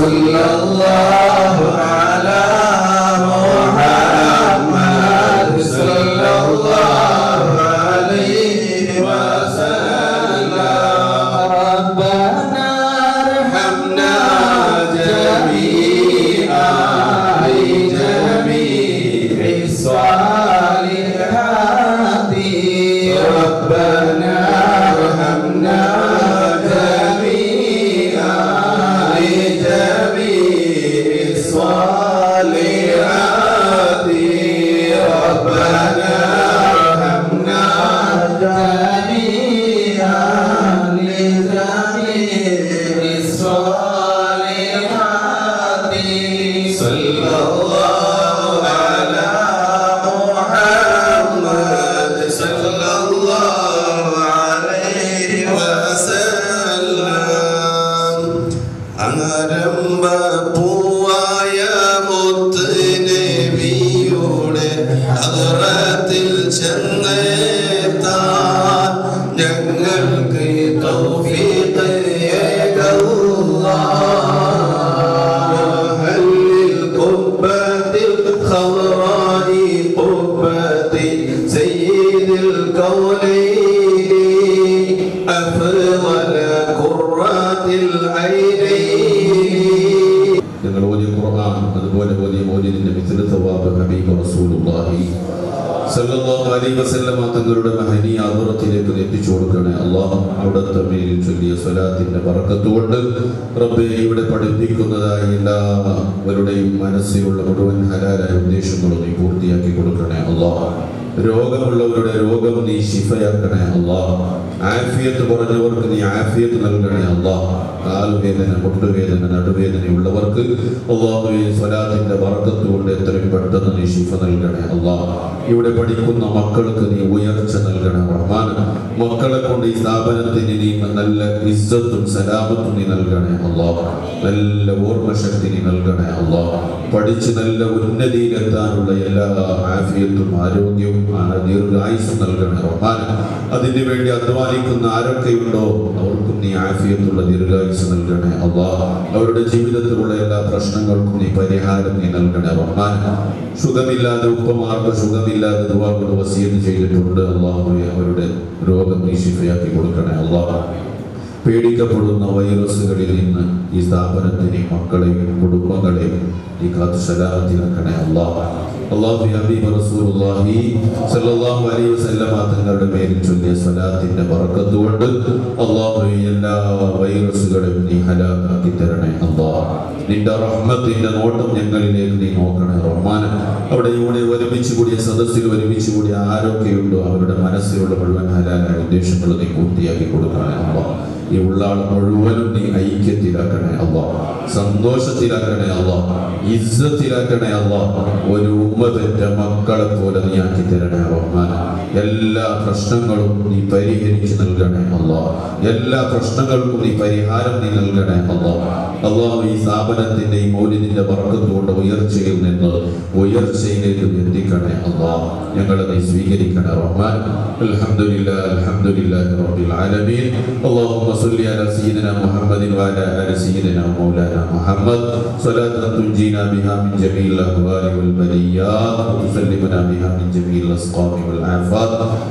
صلى الله على محمد صلى الله عليه وسلم ربنا ارحمنا جميعا بجميع الصالحات ربنا ارحمنا جميعا بجميع الصالحات ربنا ارحمنا جميعا لجميع الصالحات صلى الله على محمد صلى الله عليه وسلم ആരംഭ പൂവായ മുത്ത് നബിയുടെ അറത്തിൽ ചെന്നെത്താൻ ഞങ്ങൾക്ക് തൗഫീഖ് أهل القبة الخضراء قبة سيد الكونين أفضل قرات العينين ഞങ്ങൾ ഓതിയ ഖുർആൻ അതുപോലെ ഓതിയ മൗലിദിന്റെ മിസ്ല സവാബ് ഹബീബ് റസൂലുള്ളാഹി സല്ലല്ലാഹു അലൈഹി വസല്ലമ തങ്ങളുടെ മഹനീയ ആദറത്തിലേക്ക് എത്തിച്ചു കൊടുക്കണേ അള്ളാഹ് അവിടുത്തെ മേലിൽ ചൊല്ലിയ സ്വലാത്തിന്റെ ബറക്കത്ത് കൊണ്ട് റബ്ബെ ഇവിടെ പഠിപ്പിക്കുന്നതായ എല്ലാവരുടെയും മനസ്സിലുള്ള മുഴുവൻ ഹലാലായ ഉദ്ദേശങ്ങളും നീ പൂർത്തിയാക്കി കൊടുക്കണേ അള്ളാഹ് രോഗമുള്ളവരുടെ രോഗം നീ ശിഫയാക്കണേ അള്ളാഹ് ആഫിയത്ത് പറഞ്ഞവർക്ക് നീ ആഫിയത്ത് നൽകണേ അള്ളാഹ് കാൽവേദന മുട്ടുവേദന നടുവേദനയുള്ളവർക്ക് അള്ളാഹുവെ സ്വലാത്തിന്റെ വർക്കത്ത് കൊണ്ട് എത്രയും പെട്ടെന്ന് നീ ശിഫ നൽകണേ അള്ളാഹ് ഇവിടെ പഠിക്കുന്ന മക്കൾക്ക് നീ ഉയർച്ച നൽകണേ റഹ്മാൻ മക്കളെ കൊണ്ട് ഈ സ്ഥാപനത്തിന് നീ നല്ല ഇസ്സത്തും സലാമത്തും നീ നൽകണേ അള്ളാഹ് നല്ല ഓർമ്മശക്തി നീ നൽകണേ അള്ളാഹ് പഠിച്ച് നല്ല ഉന്നതിയിലെത്താനുള്ള എല്ലാ ആഫിയത്തും ആരോഗ്യവും ആ ദീർഘായുസും നൽകണേ റഹ്മാൻ അതിനു വേണ്ടി അധ്വാനിക്കുന്ന ആരൊക്കെയുണ്ടോ അവർക്കും നീ ആഫിയത്തുള്ള ദീർഘായുസ് നൽകണേ അള്ളാഹ് അവരുടെ ജീവിതത്തിലുള്ള എല്ലാ പ്രശ്നങ്ങൾക്കും നീ പരിഹാരം നീ നൽകണേ റഹ്മാൻ സുഖമില്ലാതെ ഉപ്പമാർക്ക് സുഖമില്ലാതെ ദുവാകൊണ്ട് വസീത് ചെയ്തിട്ടുണ്ട് അള്ളാഹുവെ അവരുടെ രോഗം നീ ശിഫയാക്കി കൊടുക്കണേ അള്ളാഹ് പേടിക്കപ്പെടുന്ന വൈറസുകളിൽ നിന്ന് ഈ സ്ഥാപനത്തിനെ മക്കളെയും കുടുംബങ്ങളെയും ഈ കാത്തു സലാമത്തിലാക്കണേ അള്ളാഹ് അള്ളാഹു ഹബീബ് റസൂലുള്ളാഹി സ്വല്ലല്ലാഹു അലൈഹി വസല്ലമ തങ്ങളുടെ പേരിൽ ചൊല്ലിയ സ്വലാത്തിന്റെ ബറക്കത്ത് കൊണ്ട് അള്ളാഹു എല്ലാ വൈറസുകളെയും നീ ഹലാക്കാക്കി തരണേ അള്ളാഹ് നിന്റെ റഹ്മത്തിന്റെ നോട്ടം ഞങ്ങളിലേക്ക് നീ നോക്കണേ റഹ്മാൻ അവിടെ ഇവിടെ ഒരുമിച്ച് കൂടിയ സദസ്സിൽ ഒരുമിച്ച് കൂടിയ ആരൊക്കെയുണ്ടോ അവരുടെ മനസ്സിലുള്ള മുഴുവൻ ഹലാലായ ഉദ്ദേശങ്ങൾ നീ പൂർത്തിയാക്കി കൊടുക്കണേ അള്ളാഹ് ഈ ഉള്ളാൾ മുഴുവനും നീ ഐക്യത്തിലാക്കണേ അള്ളാഹ് സന്തോഷത്തിലാക്കണേ അള്ളാഹ് ഇസ്സത്തിലാക്കണേ അള്ളാഹ് ഒരു ഉമ്മ പെറ്റ മക്കളെ പോലെ നീ ആക്കി തരണേ റഹ്മാൻ എല്ലാ പ്രശ്നങ്ങളും നീ പരിഹരിച്ച് നൽകണേ അള്ളാഹ് എല്ലാ പ്രശ്നങ്ങൾക്കും നീ പരിഹാരം നീ നൽകണേ അള്ളാഹ് അള്ളാഹു ഈ സ്ഥാപനത്തിന്റെ ഈ മൗലിദിന്റെ വർക്കത്തുകൊണ്ട് ഉയർച്ചയിൽ നിന്ന് ഉയർച്ചയിലേക്ക് എത്തിക്കണേ അള്ളാഹ് ഞങ്ങളെ നീ സ്വീകരിക്കണേ റഹ്മാൻ അൽഹംദുലില്ലാ അൽഹംദുലില്ലാഹി റബ്ബിൽ ആലമീൻ اللهم صل على سيدنا محمد وعلى ال سيدنا مولانا محمد صلاة تنجينا بها من جميع الاهوال والبليات وتسلمنا بها من جميع الاسقام والعافات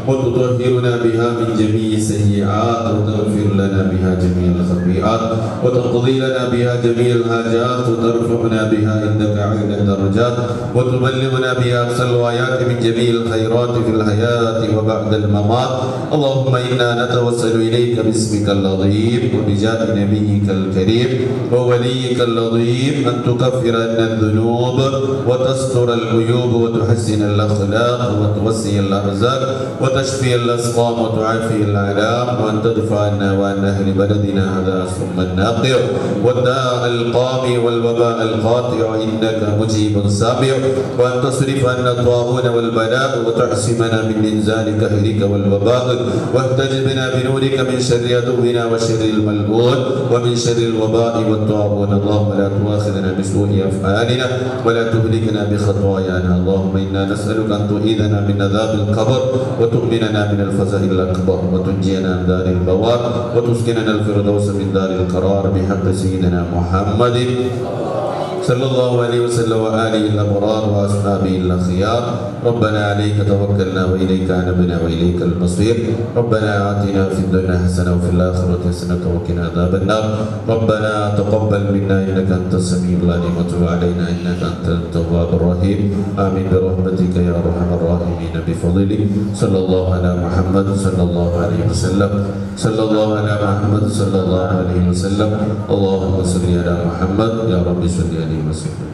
وتطهرنا بها من جميع السيئات وتغفر لنا بها جميع الخطيئات وتقضي لنا بها جميع الحاجات وترفعنا بها عندك عند الدرجات وتبلغنا بها اقصى الغايات من جميع الخيرات في الحياه وبعد الممات اللهم انا نتوسل اليك باسمك العظيم وبجاه نبيك الكريم ووليك العظيم ان تكفر عنا الذنوب وتستر العيوب وتحسن الاخلاق وتوسع الارزاق وتشفي الاسقام وتعافي الالام وان تدفع عنا وعن اهل بلدنا هذا ثم الناقع والداء القاضي والوباء القاطع انك مجيب سامع وان تصرف عنا الطاغون والبلاء وتعصمنا من انزال كهرك والوباء واهتجبنا بنورك من شر عدونا وشر الملعون ومن شر الوباء والطاغون اللهم لا تؤاخذنا بسوء افعالنا ولا تهلكنا بخطايانا اللهم انا نسالك ان تعيذنا من عذاب القبر وتؤمننا من الفزع الاكبر وتنجينا من دار البوار وتسكننا الفردوس من دار القرار بحق سيدنا محمد صلى الله عليه وسلم وآله الأبرار وأصحابه الأخيار ربنا عليك توكلنا وإليك أنبنا وإليك المصير ربنا آتنا في الدنيا حسنة وفي الآخرة حسنة وقنا عذاب النار ربنا تقبل منا إنك أنت السميع العليم وتب علينا إنك أنت التواب الرحيم آمين برحمتك يا أرحم الراحمين بفضلك صلى الله على محمد صلى الله عليه وسلم صلى الله على محمد صلى الله عليه وسلم اللهم صل على محمد يا رب صل عليه وسلم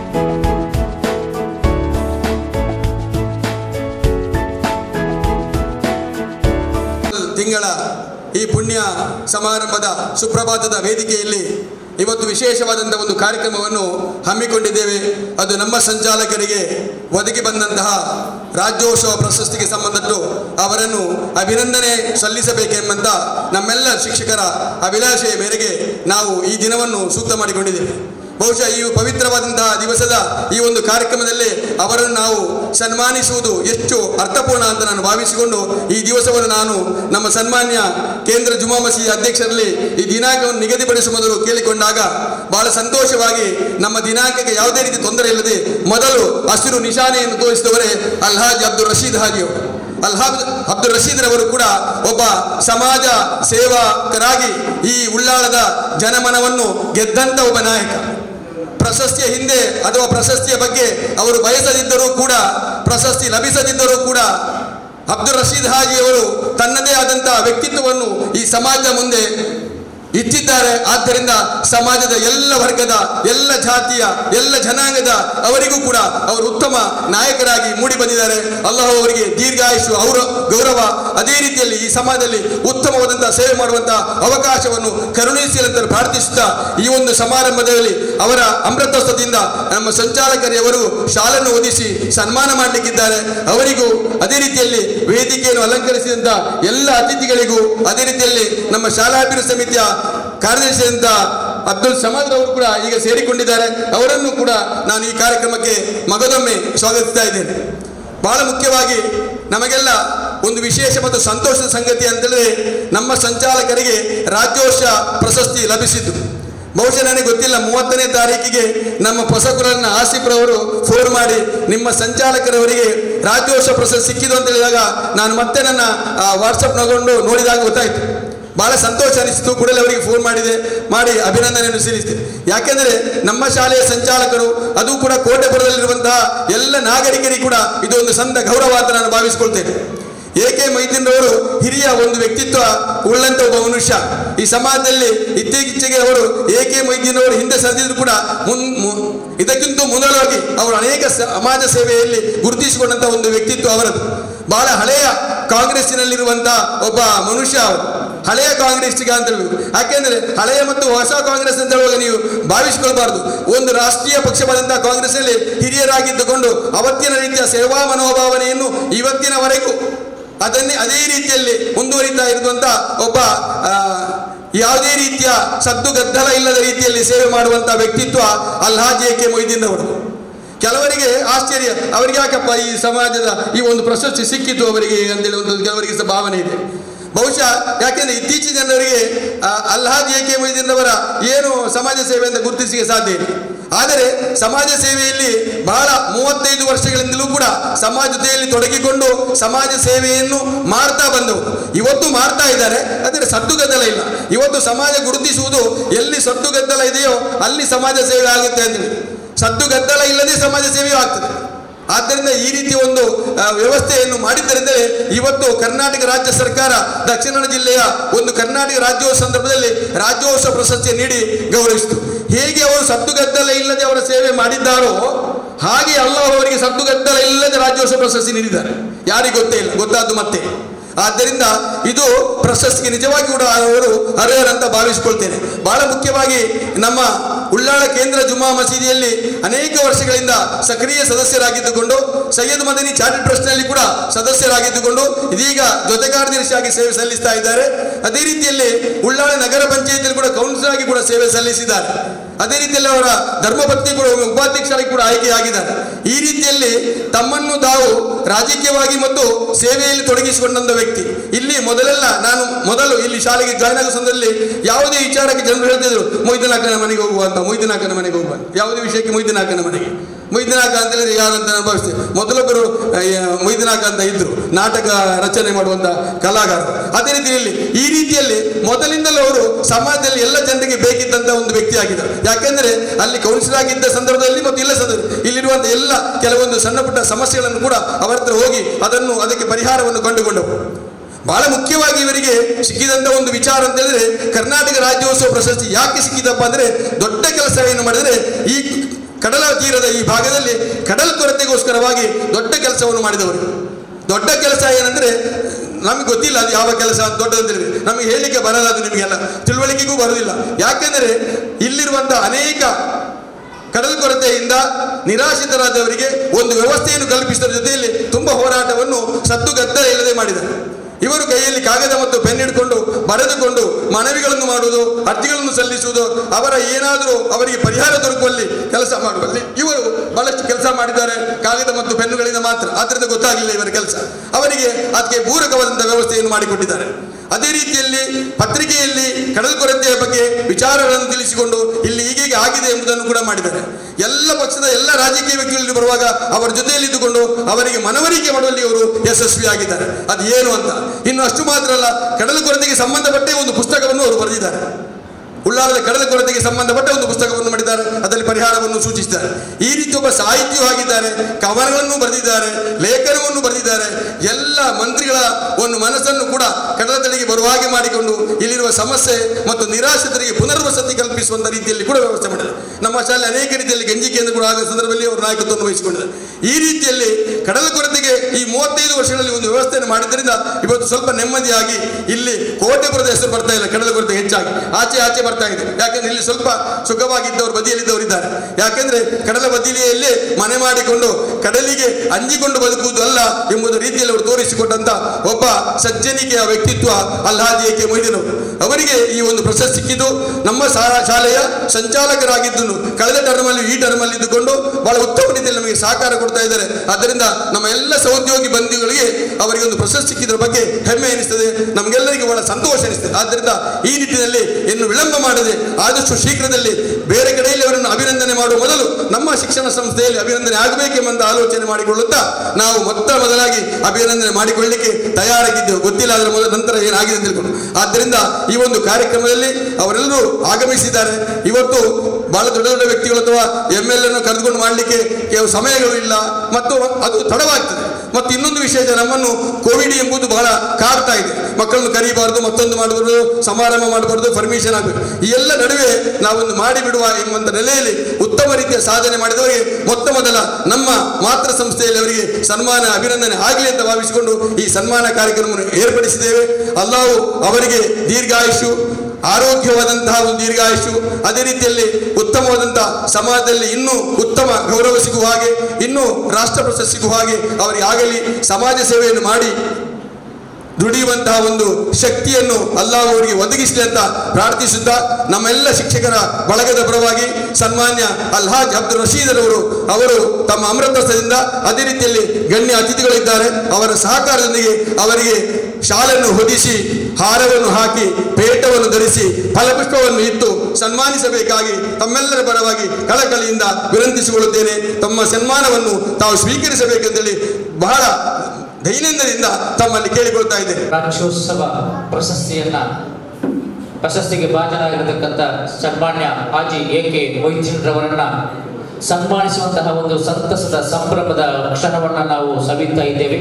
ತಿಂಗಳ ಈ ಪುಣ್ಯ ಸಮಾರಂಭದ ಸುಪ್ರಭಾತದ ವೇದಿಕೆಯಲ್ಲಿ ಇವತ್ತು ವಿಶೇಷವಾದಂಥ ಒಂದು ಕಾರ್ಯಕ್ರಮವನ್ನು ಹಮ್ಮಿಕೊಂಡಿದ್ದೇವೆ ಅದು ನಮ್ಮ ಸಂಚಾಲಕರಿಗೆ ಒದಗಿ ಬಂದಂತಹ ರಾಜ್ಯೋತ್ಸವ ಪ್ರಶಸ್ತಿಗೆ ಸಂಬಂಧಟ್ಟು ಅವರನ್ನು ಅಭಿನಂದನೆ ಸಲ್ಲಿಸಬೇಕೆಂಬಂತ ನಮ್ಮೆಲ್ಲ ಶಿಕ್ಷಕರ ಅಭಿಲಾಷೆಯ ಮೇರೆಗೆ ನಾವು ಈ ದಿನವನ್ನು ಸೂಕ್ತ ಮಾಡಿಕೊಂಡಿದ್ದೇವೆ ಬಹುಶಃ ಈ ಪವಿತ್ರವಾದಂತಹ ದಿವಸದ ಈ ಒಂದು ಕಾರ್ಯಕ್ರಮದಲ್ಲಿ ಅವರನ್ನು ನಾವು ಸನ್ಮಾನಿಸುವುದು ಎಷ್ಟು ಅರ್ಥಪೂರ್ಣ ಅಂತ ನಾನು ಭಾವಿಸಿಕೊಂಡು ಈ ದಿವಸವನ್ನು ನಾನು ನಮ್ಮ ಸನ್ಮಾನ್ಯ ಕೇಂದ್ರ ಜುಮಾ ಮಸೀದಿ ಅಧ್ಯಕ್ಷರಲ್ಲಿ ಈ ದಿನಾಂಕವನ್ನು ನಿಗದಿಪಡಿಸುವ ಮೊದಲು ಕೇಳಿಕೊಂಡಾಗ ಬಹಳ ಸಂತೋಷವಾಗಿ ನಮ್ಮ ದಿನಾಂಕಕ್ಕೆ ಯಾವುದೇ ರೀತಿ ತೊಂದರೆ ಇಲ್ಲದೆ ಮೊದಲು ಹಸಿರು ನಿಶಾನೆಯನ್ನು ತೋರಿಸಿದವರೇ ಅಲ್ಹಾಜ್ ಅಬ್ದುಲ್ ರಶೀದ್ ಹಾಜಿ ಅವರು ಅಲ್ಹಾಬ್ ಅಬ್ದುಲ್ ರಶೀದ್ ರವರು ಕೂಡ ಒಬ್ಬ ಸಮಾಜ ಸೇವಕರಾಗಿ ಈ ಉಳ್ಳಾಳದ ಜನಮನವನ್ನು ಗೆದ್ದಂತ ಒಬ್ಬ ನಾಯಕ ಪ್ರಶಸ್ತಿಯ ಹಿಂದೆ ಅಥವಾ ಪ್ರಶಸ್ತಿಯ ಬಗ್ಗೆ ಅವರು ಬಯಸದಿದ್ದರೂ ಕೂಡ ಪ್ರಶಸ್ತಿ ಲಭಿಸದಿದ್ದರೂ ಕೂಡ ಅಬ್ದುಲ್ ರಶೀದ್ ಹಾಜಿ ಅವರು ತನ್ನದೇ ಆದಂತಹ ವ್ಯಕ್ತಿತ್ವವನ್ನು ಈ ಸಮಾಜದ ಮುಂದೆ ಇಟ್ಟಿದ್ದಾರೆ ಆದ್ದರಿಂದ ಸಮಾಜದ ಎಲ್ಲ ವರ್ಗದ ಎಲ್ಲ ಜಾತಿಯ ಎಲ್ಲ ಜನಾಂಗದ ಅವರಿಗೂ ಕೂಡ ಅವರು ಉತ್ತಮ ನಾಯಕರಾಗಿ ಮೂಡಿ ಬಂದಿದ್ದಾರೆ ಅಲ್ಲಾಹ್ ಅವರಿಗೆ ದೀರ್ಘಾಯುಷು ಅವರ ಗೌರವ ಅದೇ ರೀತಿಯಲ್ಲಿ ಈ ಸಮಾಜದಲ್ಲಿ ಉತ್ತಮವಾದಂತಹ ಸೇವೆ ಮಾಡುವಂತಹ ಅವಕಾಶವನ್ನು ಕರುಣಿಸಲಂತ ಪ್ರಾರ್ಥಿಸುತ್ತಾ ಈ ಒಂದು ಸಮಾರಂಭದಲ್ಲಿ ಅವರ ಅಮೃತೋತ್ಸವದಿಂದ ನಮ್ಮ ಸಂಚಾಲಕರಿಯವರು ಶಾಲೆಯನ್ನು ಓದಿಸಿ ಸನ್ಮಾನ ಮಾಡಲಿಕ್ಕಿದ್ದಾರೆ ಅವರಿಗೂ ಅದೇ ರೀತಿಯಲ್ಲಿ ವೇದಿಕೆಯನ್ನು ಅಲಂಕರಿಸಿದಂತ ಎಲ್ಲ ಅತಿಥಿಗಳಿಗೂ ಅದೇ ರೀತಿಯಲ್ಲಿ ನಮ್ಮ ಶಾಲಾಭಿವೃದ್ಧಿ ಸಮಿತಿಯ ಕಾರ್ಯದರ್ಶಿಯಾದಂಥ ಅಬ್ದುಲ್ ಸಮಾದ್ ಅವರು ಕೂಡ ಈಗ ಸೇರಿಕೊಂಡಿದ್ದಾರೆ ಅವರನ್ನು ಕೂಡ ನಾನು ಈ ಕಾರ್ಯಕ್ರಮಕ್ಕೆ ಮಗದೊಮ್ಮೆ ಸ್ವಾಗತಿಸ್ತಾ ಇದ್ದೇನೆ ಬಹಳ ಮುಖ್ಯವಾಗಿ ನಮಗೆಲ್ಲ ಒಂದು ವಿಶೇಷ ಮತ್ತು ಸಂತೋಷದ ಸಂಗತಿ ಅಂತಂದರೆ ನಮ್ಮ ಸಂಚಾಲಕರಿಗೆ ರಾಜ್ಯೋತ್ಸವ ಪ್ರಶಸ್ತಿ ಲಭಿಸಿದ್ದು ಬಹುಶಃ ನನಗೆ ಗೊತ್ತಿಲ್ಲ ಮೂವತ್ತನೇ ತಾರೀಕಿಗೆ ನಮ್ಮ ಹೊಸಕುಲನ್ನ ಆಸಿಫ್ರವರು ಫೋನ್ ಮಾಡಿ ನಿಮ್ಮ ಸಂಚಾಲಕರವರಿಗೆ ರಾಜ್ಯೋತ್ಸವ ಪ್ರಶಸ್ತಿ ಸಿಕ್ಕಿತು ಅಂತ ಹೇಳಿದಾಗ ನಾನು ಮತ್ತೆ ನನ್ನ ವಾಟ್ಸಪ್ನಗೊಂಡು ನೋಡಿದಾಗ ಗೊತ್ತಾಯಿತು ಬಹಳ ಸಂತೋಷ ಅನಿಸಿತು ಕೂಡಲೇ ಅವರಿಗೆ ಫೋನ್ ಮಾಡಿದೆ ಮಾಡಿ ಅಭಿನಂದನೆಯನ್ನು ಸಲ್ಲಿಸಿದೆ ಯಾಕೆಂದರೆ ನಮ್ಮ ಶಾಲೆಯ ಸಂಚಾಲಕರು ಅದು ಕೂಡ ಕೋಟೆಪುರದಲ್ಲಿರುವಂತಹ ಎಲ್ಲ ನಾಗರಿಕರಿಗೆ ಕೂಡ ಇದು ಒಂದು ಸಂದ ಗೌರವ ಅಂತ ನಾನು ಭಾವಿಸಿಕೊಳ್ತೇನೆ ಎ ಕೆ ಮೊಯ್ದೀನ್ರವರು ಹಿರಿಯ ಒಂದು ವ್ಯಕ್ತಿತ್ವ ಉಳ್ಳಂತ ಒಬ್ಬ ಮನುಷ್ಯ ಈ ಸಮಾಜದಲ್ಲಿ ಇತ್ತೀಚೆಗೆ ಅವರು ಎ ಕೆ ಮೊಯ್ದೀನ್ ಅವರು ಹಿಂದೆ ಸರಿದಿದ್ರು ಕೂಡ ಮುನ್ ಮು- ಇದಕ್ಕಿಂತ ಮೊದಲಾಗಿ ಅವರು ಅನೇಕ ಸಮಾಜ ಸೇವೆಯಲ್ಲಿ ಗುರುತಿಸಿಕೊಂಡಂತ ಒಂದು ವ್ಯಕ್ತಿತ್ವ ಅವರದು ಬಹಳ ಹಳೆಯ ಕಾಂಗ್ರೆಸ್ಸಿನಲ್ಲಿರುವಂತಹ ಒಬ್ಬ ಮನುಷ್ಯ ಅವರು ಹಳೆಯ ಕಾಂಗ್ರೆಸ್ಸಿಗ ಅಂತ ಹೇಳ್ಬೇಕು ಯಾಕೆಂದ್ರೆ ಹಳೆಯ ಮತ್ತು ಹೊಸ ಕಾಂಗ್ರೆಸ್ ಅಂತ ಹೇಳುವಾಗ ನೀವು ಭಾವಿಸಿಕೊಳ್ಬಾರ್ದು ಒಂದು ರಾಷ್ಟ್ರೀಯ ಪಕ್ಷವಾದಂತಹ ಕಾಂಗ್ರೆಸ್ನಲ್ಲಿ ಹಿರಿಯರಾಗಿದ್ದುಕೊಂಡು ಅವತ್ತಿನ ರೀತಿಯ ಸೇವಾ ಮನೋಭಾವನೆಯನ್ನು ಇವತ್ತಿನವರೆಗೂ ಅದನ್ನೇ ಅದೇ ರೀತಿಯಲ್ಲಿ ಮುಂದುವರಿತಾ ಇರುವಂತ ಒಬ್ಬ ಆ, ಯಾವುದೇ ರೀತಿಯ ಸದ್ದು ಗದ್ದಲ ಇಲ್ಲದ ರೀತಿಯಲ್ಲಿ ಸೇವೆ ಮಾಡುವಂತ ವ್ಯಕ್ತಿತ್ವ ಅಲ್ಹಾಜ್ ಎ ಕೆ ಮೊಯ್ದೀನ್ ಅವರು ಕೆಲವರಿಗೆ ಆಶ್ಚರ್ಯ ಅವರಿಗೆ ಯಾಕಪ್ಪ ಈ ಸಮಾಜದ ಈ ಒಂದು ಪ್ರಶಸ್ತಿ ಸಿಕ್ಕಿತು ಅವರಿಗೆ ಅಂತೇಳಿ ಒಂದು ಕೆಲವರಿಗೆ ಸಹ ಭಾವನೆ ಇದೆ ಬಹುಶಃ ಯಾಕೆಂದ್ರೆ ಇತ್ತೀಚಿನ ಜನರಿಗೆ ಆ, ಅಲ್ಹಾಜ್ ಎ ಕೆ ಮೊಯ್ದೀನ್ ಅವರ ಏನು ಸಮಾಜ ಸೇವೆ ಅಂತ ಗುರುತಿಸಲಿಕ್ಕೆ ಸಾಧ್ಯ ಇಲ್ಲ ಆದರೆ ಸಮಾಜ ಸೇವೆಯಲ್ಲಿ ಬಹಳ ಮೂವತ್ತೈದು ವರ್ಷಗಳಿಂದಲೂ ಕೂಡ ಸಮಾಜ ಜೊತೆಯಲ್ಲಿ ತೊಡಗಿಕೊಂಡು ಸಮಾಜ ಸೇವೆಯನ್ನು ಮಾಡ್ತಾ ಬಂದವರು ಇವತ್ತು ಮಾಡ್ತಾ ಇದ್ದಾರೆ ಆದರೆ ಸದ್ದುಗದ್ದಲ ಇಲ್ಲ ಇವತ್ತು ಸಮಾಜ ಗುರುತಿಸುವುದು ಎಲ್ಲಿ ಸದ್ದುಗದ್ದಲ ಇದೆಯೋ ಅಲ್ಲಿ ಸಮಾಜ ಸೇವೆ ಆಗುತ್ತೆ ಅಂತೇಳಿ ಸದ್ದುಗದ್ದಲ ಇಲ್ಲದೆ ಸಮಾಜ ಸೇವೆಯೂ ಆಗ್ತದೆ ಆದ್ದರಿಂದ ಈ ರೀತಿ ಒಂದು ಆ, ವ್ಯವಸ್ಥೆಯನ್ನು ಮಾಡಿದ್ದರಿಂದಲೇ ಇವತ್ತು ಕರ್ನಾಟಕ ರಾಜ್ಯ ಸರ್ಕಾರ ದಕ್ಷಿಣ ಕನ್ನಡ ಜಿಲ್ಲೆಯ ಒಂದು ಕರ್ನಾಟಕ ರಾಜ್ಯೋತ್ಸವ ಸಂದರ್ಭದಲ್ಲಿ ರಾಜ್ಯೋತ್ಸವ ಪ್ರಶಸ್ತಿ ನೀಡಿ ಗೌರವಿಸಿತು ಹೇಗೆ ಅವರು ಸದ್ದುಗದ್ದಲ ಇಲ್ಲದೆ ಅವರ ಸೇವೆ ಮಾಡಿದ್ದಾರೋ ಹಾಗೆ ಅಲ್ಲ ಅವರಿಗೆ ಸದ್ದುಗದ್ದಲ ಇಲ್ಲದೆ ರಾಜ್ಯೋತ್ಸವ ಪ್ರಶಸ್ತಿ ನೀಡಿದ್ದಾರೆ ಯಾರಿಗೂ ಗೊತ್ತೇ ಇಲ್ಲ ಗೊತ್ತಾದ್ದು ಮತ್ತೆ ಆದ್ದರಿಂದ ಇದು ಪ್ರಶಸ್ತಿಗೆ ನಿಜವಾಗಿ ಕೂಡ ಅವರು ಅರ್ಹರಂತ ಭಾವಿಸಿಕೊಳ್ತೇನೆ ಬಹಳ ಮುಖ್ಯವಾಗಿ ನಮ್ಮ ಉಳ್ಳಾಳ ಕೇಂದ್ರ ಜುಮಾ ಮಸೀದಿಯಲ್ಲಿ ಅನೇಕ ವರ್ಷಗಳಿಂದ ಸಕ್ರಿಯ ಸದಸ್ಯರಾಗಿದ್ದುಕೊಂಡು ಸೈಯದ್ ಮದನಿ ಚಾರಿಟಿ ಟ್ರಸ್ಟ್ನಲ್ಲಿ ಕೂಡ ಸದಸ್ಯರಾಗಿದ್ದುಕೊಂಡು ಇದೀಗ ಜೊತೆ ಕಾರ್ಯದರ್ಶಿಯಾಗಿ ಸೇವೆ ಸಲ್ಲಿಸ್ತಾ ಇದ್ದಾರೆ ಅದೇ ರೀತಿಯಲ್ಲಿ ಉಳ್ಳಾಳ ನಗರ ಪಂಚಾಯತಿಯಲ್ಲಿ ಕೂಡ ಕೌನ್ಸಿಲರ್ ಆಗಿ ಕೂಡ ಸೇವೆ ಸಲ್ಲಿಸಿದ್ದಾರೆ ಅದೇ ರೀತಿಯಲ್ಲಿ ಅವರ ಧರ್ಮಪತ್ನಿ ಕೂಡ ಒಮ್ಮೆ ಉಪಾಧ್ಯಕ್ಷರಾಗಿ ಕೂಡ ಆಯ್ಕೆಯಾಗಿದ್ದಾರೆ ಈ ರೀತಿಯಲ್ಲಿ ತಮ್ಮನ್ನು ತಾವು ರಾಜಕೀಯವಾಗಿ ಮತ್ತು ಸೇವೆಯಲ್ಲಿ ತೊಡಗಿಸಿಕೊಂಡಂತ ವ್ಯಕ್ತಿ ಇಲ್ಲಿ ಮೊದಲೆಲ್ಲ ನಾನು ಮೊದಲು ಇಲ್ಲಿ ಶಾಲೆಗೆ ಜಾಯ್ನ್ ಆಗೋ ಸಂದರ್ಭದಲ್ಲಿ ಯಾವುದೇ ವಿಚಾರಕ್ಕೆ ಜನರು ಹೇಳ್ತಿದ್ರು ಮೊಯ್ದಿನ ಅಕ್ಕನ ಮನೆಗೆ ಹೋಗುವ ಅಂತ ಮೊಯ್ದಿನ ಅಕ್ಕನ ಮನೆಗೆ ಹೋಗುವ ಅಂತ. ಯಾವುದೇ ವಿಷಯಕ್ಕೆ ಮೊಯ್ದಿನ ಅಕ್ಕನ ಮನೆಗೆ ಮೊಯ್ದಿನಾಕ ಅಂತ ಹೇಳಿದ್ರೆ ಯಾರು ಅಂತ ನಾನು ಭಾವಿಸ್ತೇನೆ ಮೊದಲೊಬ್ಬರು ಮೊಯ್ದಿನಾಕ ಅಂತ ಇದ್ರು ನಾಟಕ ರಚನೆ ಮಾಡುವಂತ ಕಲಾಗಾರರು ಅದೇ ರೀತಿಯಲ್ಲಿ ಈ ರೀತಿಯಲ್ಲಿ ಮೊದಲಿಂದಲೂ ಅವರು ಸಮಾಜದಲ್ಲಿ ಎಲ್ಲ ಜನರಿಗೆ ಬೇಕಿದ್ದಂತ ಒಂದು ವ್ಯಕ್ತಿ ಆಗಿದ್ದಾರೆ ಯಾಕೆಂದ್ರೆ ಅಲ್ಲಿ ಕೌನ್ಸಿಲರ್ ಆಗಿದ್ದ ಸಂದರ್ಭದಲ್ಲಿ ಮತ್ತು ಇಲ್ಲ ಸಂದರ್ಭ ಇಲ್ಲಿರುವಂತ ಎಲ್ಲ ಕೆಲವೊಂದು ಸಣ್ಣ ಪುಟ್ಟ ಸಮಸ್ಯೆಗಳನ್ನು ಕೂಡ ಅವರ ಹತ್ರ ಹೋಗಿ ಅದನ್ನು ಅದಕ್ಕೆ ಪರಿಹಾರವನ್ನು ಕಂಡುಕೊಂಡವರು ಬಹಳ ಮುಖ್ಯವಾಗಿ ಇವರಿಗೆ ಸಿಕ್ಕಿದಂತ ಒಂದು ವಿಚಾರ ಅಂತ ಹೇಳಿದ್ರೆ ಕರ್ನಾಟಕ ರಾಜ್ಯೋತ್ಸವ ಪ್ರಶಸ್ತಿ ಯಾಕೆ ಸಿಕ್ಕಿದಪ್ಪ ಅಂದ್ರೆ ದೊಡ್ಡ ಕೆಲಸ ಏನು ಮಾಡಿದ್ರೆ ಈ ಕಡಲ ತೀರದ ಈ ಭಾಗದಲ್ಲಿ ಕಡಲ ಕೊರತೆಗೋಸ್ಕರವಾಗಿ ದೊಡ್ಡ ಕೆಲಸವನ್ನು ಮಾಡಿದವರು ದೊಡ್ಡ ಕೆಲಸ ಏನಂದ್ರೆ ನಮಗೆ ಗೊತ್ತಿಲ್ಲ ಅದು ಯಾವ ಕೆಲಸ ಅಂತ ದೊಡ್ಡದಂತ ಹೇಳಿದ್ರೆ ನಮಗೆ ಹೇಳಲಿಕ್ಕೆ ಬರಲ್ಲ ಅದು ನಿಮಗೆಲ್ಲ ತಿಳುವಳಿಕೆಗೂ ಬರುವುದಿಲ್ಲ ಯಾಕೆಂದ್ರೆ ಇಲ್ಲಿರುವಂತ ಅನೇಕ ಕಡಲ ಕೊರತೆಯಿಂದ ನಿರಾಶ್ರಿತರಾದವರಿಗೆ ಒಂದು ವ್ಯವಸ್ಥೆಯನ್ನು ಕಲ್ಪಿಸಿದ ಜೊತೆಯಲ್ಲಿ ತುಂಬಾ ಹೋರಾಟವನ್ನು ಸದ್ದು ಗದ್ದಲ ಇಲ್ಲದೆ ಮಾಡಿದ್ದಾರೆ ಇವರು ಕೈಯಲ್ಲಿ ಕಾಗದ ಮತ್ತು ಪೆನ್ ಹಿಡ್ಕೊಂಡು ಬರೆದುಕೊಂಡು ಮನವಿಗಳನ್ನು ಮಾಡುವುದು ಅರ್ಜಿಗಳನ್ನು ಸಲ್ಲಿಸುವುದು ಅವರ ಏನಾದರೂ ಅವರಿಗೆ ಪರಿಹಾರ ದೊರಕುವಲ್ಲಿ ಕೆಲಸ ಮಾಡುವಲ್ಲಿ ಇವರು ಬಹಳಷ್ಟು ಕೆಲಸ ಮಾಡಿದ್ದಾರೆ ಕಾಗದ ಮತ್ತು ಪೆನ್ನುಗಳಿಂದ ಮಾತ್ರ ಆದ್ದರಿಂದ ಗೊತ್ತಾಗಲಿಲ್ಲ ಇವರ ಕೆಲಸ ಅವರಿಗೆ ಅದಕ್ಕೆ ಪೂರಕವಾದಂತಹ ವ್ಯವಸ್ಥೆಯನ್ನು ಮಾಡಿಕೊಟ್ಟಿದ್ದಾರೆ ಅದೇ ರೀತಿಯಲ್ಲಿ ಪತ್ರಿಕೆಯಲ್ಲಿ ಕಡಲ ಕೊರತೆಯ ಬಗ್ಗೆ ವಿಚಾರಗಳನ್ನು ತಿಳಿಸಿಕೊಂಡು ಇಲ್ಲಿ ಹೀಗೆ ಆಗಿದೆ ಎಂಬುದನ್ನು ಕೂಡ ಮಾಡಿದ್ದಾರೆ ಎಲ್ಲ ಪಕ್ಷದ ಎಲ್ಲ ರಾಜಕೀಯ ವ್ಯಕ್ತಿಗಳಲ್ಲಿ ಬರುವಾಗ ಅವರ ಜೊತೆಯಲ್ಲಿ ಇದ್ದುಕೊಂಡು ಅವರಿಗೆ ಮನವರಿಕೆ ಮಾಡುವಲ್ಲಿ ಅವರು ಯಶಸ್ವಿಯಾಗಿದ್ದಾರೆ ಅದು ಏನು ಅಂತ ಇನ್ನು ಅಷ್ಟು ಮಾತ್ರ ಅಲ್ಲ ಕಡಲ ಕೊರತೆಗೆ ಸಂಬಂಧಪಟ್ಟ ಒಂದು ಪುಸ್ತಕವನ್ನು ಅವರು ಬರೆದಿದ್ದಾರೆ ಉಳ್ಳಾಲದ ಕಡಲ ಕೊರತೆಗೆ ಸಂಬಂಧಪಟ್ಟ ಒಂದು ಪುಸ್ತಕವನ್ನು ಮಾಡಿದ್ದಾರೆ ಅದರಲ್ಲಿ ಪರಿಹಾರವನ್ನು ಸೂಚಿಸಿದ್ದಾರೆ ಈ ರೀತಿ ಒಬ್ಬ ಸಾಹಿತಿಯೂ ಆಗಿದ್ದಾರೆ ಕವನಗಳನ್ನು ಬರೆದಿದ್ದಾರೆ ಲೇಖನವನ್ನು ಬರೆದಿದ್ದಾರೆ ಎಲ್ಲ ಮಂತ್ರಿಗಳ ಒಂದು ಮನಸ್ಸನ್ನು ಕೂಡ ಕಡಲ ತಡೆಗೆ ಬರುವ ಹಾಗೆ ಮಾಡಿಕೊಂಡು ಇಲ್ಲಿರುವ ಸಮಸ್ಯೆ ಮತ್ತು ನಿರಾಶ್ರಿತರಿಗೆ ಪುನರ್ವಸತಿ ಕಲ್ಪಿಸುವಂತ ರೀತಿಯಲ್ಲಿ ಕೂಡ ವ್ಯವಸ್ಥೆ ಮಾಡಿದ್ದಾರೆ ನಮ್ಮ ಶಾಲೆ ಅನೇಕ ರೀತಿಯಲ್ಲಿ ಗಂಜಿ ಕೇಂದ್ರ ಕೂಡ ಆದ ಸಂದರ್ಭದಲ್ಲಿ ಅವರು ನಾಯಕತ್ವವನ್ನು ವಹಿಸಿಕೊಂಡಿದ್ದಾರೆ ಈ ರೀತಿಯಲ್ಲಿ ಕಡಲ ಕೊರತೆಗೆ ಈ ಮೂವತ್ತೈದು ವರ್ಷಗಳಲ್ಲಿ ಒಂದು ವ್ಯವಸ್ಥೆಯನ್ನು ಮಾಡಿದ್ದರಿಂದ ಇವತ್ತು ಸ್ವಲ್ಪ ನೆಮ್ಮದಿಯಾಗಿ ಇಲ್ಲಿ ಕೋಟೆಪುರದ ಹೆಸರು ಬರ್ತಾ ಇಲ್ಲ ಕಡಲ ಕೊರತೆ ಹೆಚ್ಚಾಗಿ ಆಚೆ ಆಚೆ ಬರ್ತಾ ಇದೆ ಯಾಕಂದ್ರೆ ಇಲ್ಲಿ ಸ್ವಲ್ಪ ಸುಖವಾಗಿದ್ದವರು ಬದಿಯಲ್ಲಿದ್ದವರು ಇದ್ದಾರೆ ಯಾಕೆಂದ್ರೆ ಕಡಲ ಬದಿಯಲ್ಲೇ ಮನೆ ಮಾಡಿಕೊಂಡು ಕಡಲಿಗೆ ಅಂಜಿಕೊಂಡು ಬದುಕುವುದು ಅಲ್ಲ ಎಂಬುದು ರೀತಿಯಲ್ಲಿ ಅವರು ತೋರಿಸಿಕೊಟ್ಟಂತ ಒಬ್ಬ ಸಜ್ಜನಿಕೆಯ ವ್ಯಕ್ತಿತ್ವ ಅಲ್ಹಾದಿ ಎಕೆ ಮೊಯ್ದಿನವರು ಅವರಿಗೆ ಈ ಒಂದು ಪ್ರಶಸ್ತಿ ಸಿಕ್ಕಿದ್ದು ನಮ್ಮ ಶಾ- ಶಾಲೆಯ ಸಂಚಾಲಕರಾಗಿದ್ದು ಕಳೆದ ಟರ್ಮಲ್ಲಿ ಈ ಟರ್ಮಲ್ಲಿ ಇದ್ದುಕೊಂಡು ಬಹಳ ಉತ್ತಮ ರೀತಿಯಲ್ಲಿ ನಮಗೆ ಸಹಕಾರ ಕೊಡ್ತಾ ಇದ್ದಾರೆ ಆದ್ದರಿಂದ ನಮ್ಮ ಎಲ್ಲ ಸಹೋದ್ಯೋಗಿ ಬಂಧುಗಳಿಗೆ ಅವರಿಗೆ ಒಂದು ಪ್ರಶಸ್ತಿ ಸಿಕ್ಕಿದ್ರ ಬಗ್ಗೆ ಹೆಮ್ಮೆ ಎನಿಸ್ತದೆ ನಮಗೆಲ್ಲರಿಗೂ ಬಹಳ ಸಂತೋಷ ಎನಿಸ್ತದೆ ಆದ್ದರಿಂದ ಈ ನಿಟ್ಟಿನಲ್ಲಿ ಇನ್ನು ವಿಳಂಬ ಮಾಡದೆ ಆದಷ್ಟು ಶೀಘ್ರದಲ್ಲಿ ಬೇರೆ ಕಡೆಯಲ್ಲಿ ಅವರನ್ನು ಅಭಿನಂದನೆ ಮಾಡುವ ಮೊದಲು ನಮ್ಮ ಶಿಕ್ಷಣ ಸಂಸ್ಥೆಯಲ್ಲಿ ಅಭಿನಂದನೆ ಆಗಬೇಕೆಂಬಂತ ಆಲೋಚನೆ ಮಾಡಿಕೊಳ್ಳುತ್ತಾ ನಾವು ಮೊತ್ತ ಮೊದಲಾಗಿ ಅಭಿನಂದನೆ ಮಾಡಿಕೊಳ್ಳಿಕ್ಕೆ ತಯಾರಾಗಿದ್ದೆವು ಗೊತ್ತಿಲ್ಲ ಅದರ ಮೊದಲ ನಂತರ ಏನಾಗಿದೆ ಅಂತ ತಿಳ್ಕೊಂಡು ಆದ್ದರಿಂದ ಈ ಒಂದು ಕಾರ್ಯಕ್ರಮದಲ್ಲಿ ಅವರೆಲ್ಲರೂ ಆಗಮಿಸಿದ್ದಾರೆ ಇವತ್ತು ಬಹಳ ದೊಡ್ಡ ದೊಡ್ಡ ವ್ಯಕ್ತಿಗಳು ಅಥವಾ ಎಮ್ ಎಲ್ ಎನ್ನು ಕರೆದುಕೊಂಡು ಮಾಡಲಿಕ್ಕೆ ಕೆಲವು ಸಮಯಗಳು ಇಲ್ಲ ಮತ್ತು ಅದು ತಡವಾಗ್ತದೆ ಮತ್ತು ಇನ್ನೊಂದು ವಿಶೇಷ ನಮ್ಮನ್ನು ಕೋವಿಡ್ ಎಂಬುದು ಬಹಳ ಕಾಡ್ತಾ ಇದೆ ಮಕ್ಕಳನ್ನು ಕರೀಬಾರ್ದು ಮತ್ತೊಂದು ಮಾಡಬಾರ್ದು ಸಮಾರಂಭ ಮಾಡಬಾರ್ದು ಪರ್ಮಿಷನ್ ಆಗಬೇಕು ಈ ಎಲ್ಲ ನಡುವೆ ನಾವೊಂದು ಮಾಡಿಬಿಡುವ ಎಂಬಂತ ನೆಲೆಯಲ್ಲಿ ಉತ್ತಮ ರೀತಿಯ ಸಾಧನೆ ಮಾಡಿದವರಿಗೆ ಮೊತ್ತ ಮೊದಲ ನಮ್ಮ ಮಾತೃ ಸಂಸ್ಥೆಯಲ್ಲಿ ಅವರಿಗೆ ಸನ್ಮಾನ ಅಭಿನಂದನೆ ಆಗಲಿ ಅಂತ ಭಾವಿಸಿಕೊಂಡು ಈ ಸನ್ಮಾನ ಕಾರ್ಯಕ್ರಮವನ್ನು ಏರ್ಪಡಿಸಿದ್ದೇವೆ ಅಲ್ಲಾವು ಅವರಿಗೆ ದೀರ್ಘಾಯುಷು ಆರೋಗ್ಯವಾದಂತಹ ಒಂದು ದೀರ್ಘಾಯುಷು ಅದೇ ರೀತಿಯಲ್ಲಿ ಉತ್ತಮವಾದಂತಹ ಸಮಾಜದಲ್ಲಿ ಇನ್ನೂ ಉತ್ತಮ ಗೌರವ ಸಿಗುವ ಹಾಗೆ ಇನ್ನೂ ರಾಷ್ಟ್ರ ಪ್ರಶಸ್ತಿ ಸಿಗುವ ಹಾಗೆ ಅವರಿಗೆ ಆಗಲಿ ಸಮಾಜ ಸೇವೆಯನ್ನು ಮಾಡಿ ದುಡಿಯುವಂತಹ ಒಂದು ಶಕ್ತಿಯನ್ನು ಅಲ್ಲಾಹ್ ಅವರಿಗೆ ಒದಗಿಸಲಿ ಅಂತ ಪ್ರಾರ್ಥಿಸುತ್ತಾ ನಮ್ಮೆಲ್ಲ ಶಿಕ್ಷಕರ ಬಳಗದ ಪರವಾಗಿ ಸನ್ಮಾನ್ಯ ಅಲ್ಹಾಜ್ ಅಬ್ದುಲ್ ರಶೀದ್ ಅವರು ಅವರು ತಮ್ಮ ಅಮೃತಸ್ಥದಿಂದ ಅದೇ ರೀತಿಯಲ್ಲಿ ಗಣ್ಯ ಅತಿಥಿಗಳಿದ್ದಾರೆ ಅವರ ಸಹಕಾರದೊಂದಿಗೆ ಅವರಿಗೆ ಶಾಲೆಯನ್ನು ಹೊದಿಸಿ ಹಾರವನ್ನು ಹಾಕಿ ಪೇಟವನ್ನು ಧರಿಸಿ ಫಲಪುಷ್ಪವನ್ನು ಇಟ್ಟು ಸನ್ಮಾನಿಸಬೇಕಾಗಿ ತಮ್ಮೆಲ್ಲರ ಪರವಾಗಿ ಕಳಕಳಿಯಿಂದ ವಿನಂತಿಸಿಕೊಳ್ಳುತ್ತೇನೆ ತಮ್ಮ ಸನ್ಮಾನವನ್ನು ತಾವು ಸ್ವೀಕರಿಸಬೇಕೆಂದೇಳಿ ಬಹಳ ದೈನಂದಿನದಿಂದ ತಮ್ಮಲ್ಲಿ ಕೇಳಿಕೊಳ್ತಾ ಇದ್ದೇನೆ ರಾಜ್ಯೋತ್ಸವ ಪ್ರಶಸ್ತಿಯನ್ನ ಪ್ರಶಸ್ತಿಗೆ ಭಾಜನರಾಗಿರತಕ್ಕಂಥ ಸನ್ಮಾನ್ಯ ಹಾಜಿ ಎ ಕೆ ಮೊಯ್ದೀನ್ರವರನ್ನ ಸನ್ಮಾನಿಸುವಂತಹ ಒಂದು ಸಂತಸದ ಸಂಭ್ರಮದ ಕ್ಷಣವನ್ನ ನಾವು ಸವಿತಾ ಇದ್ದೇವೆ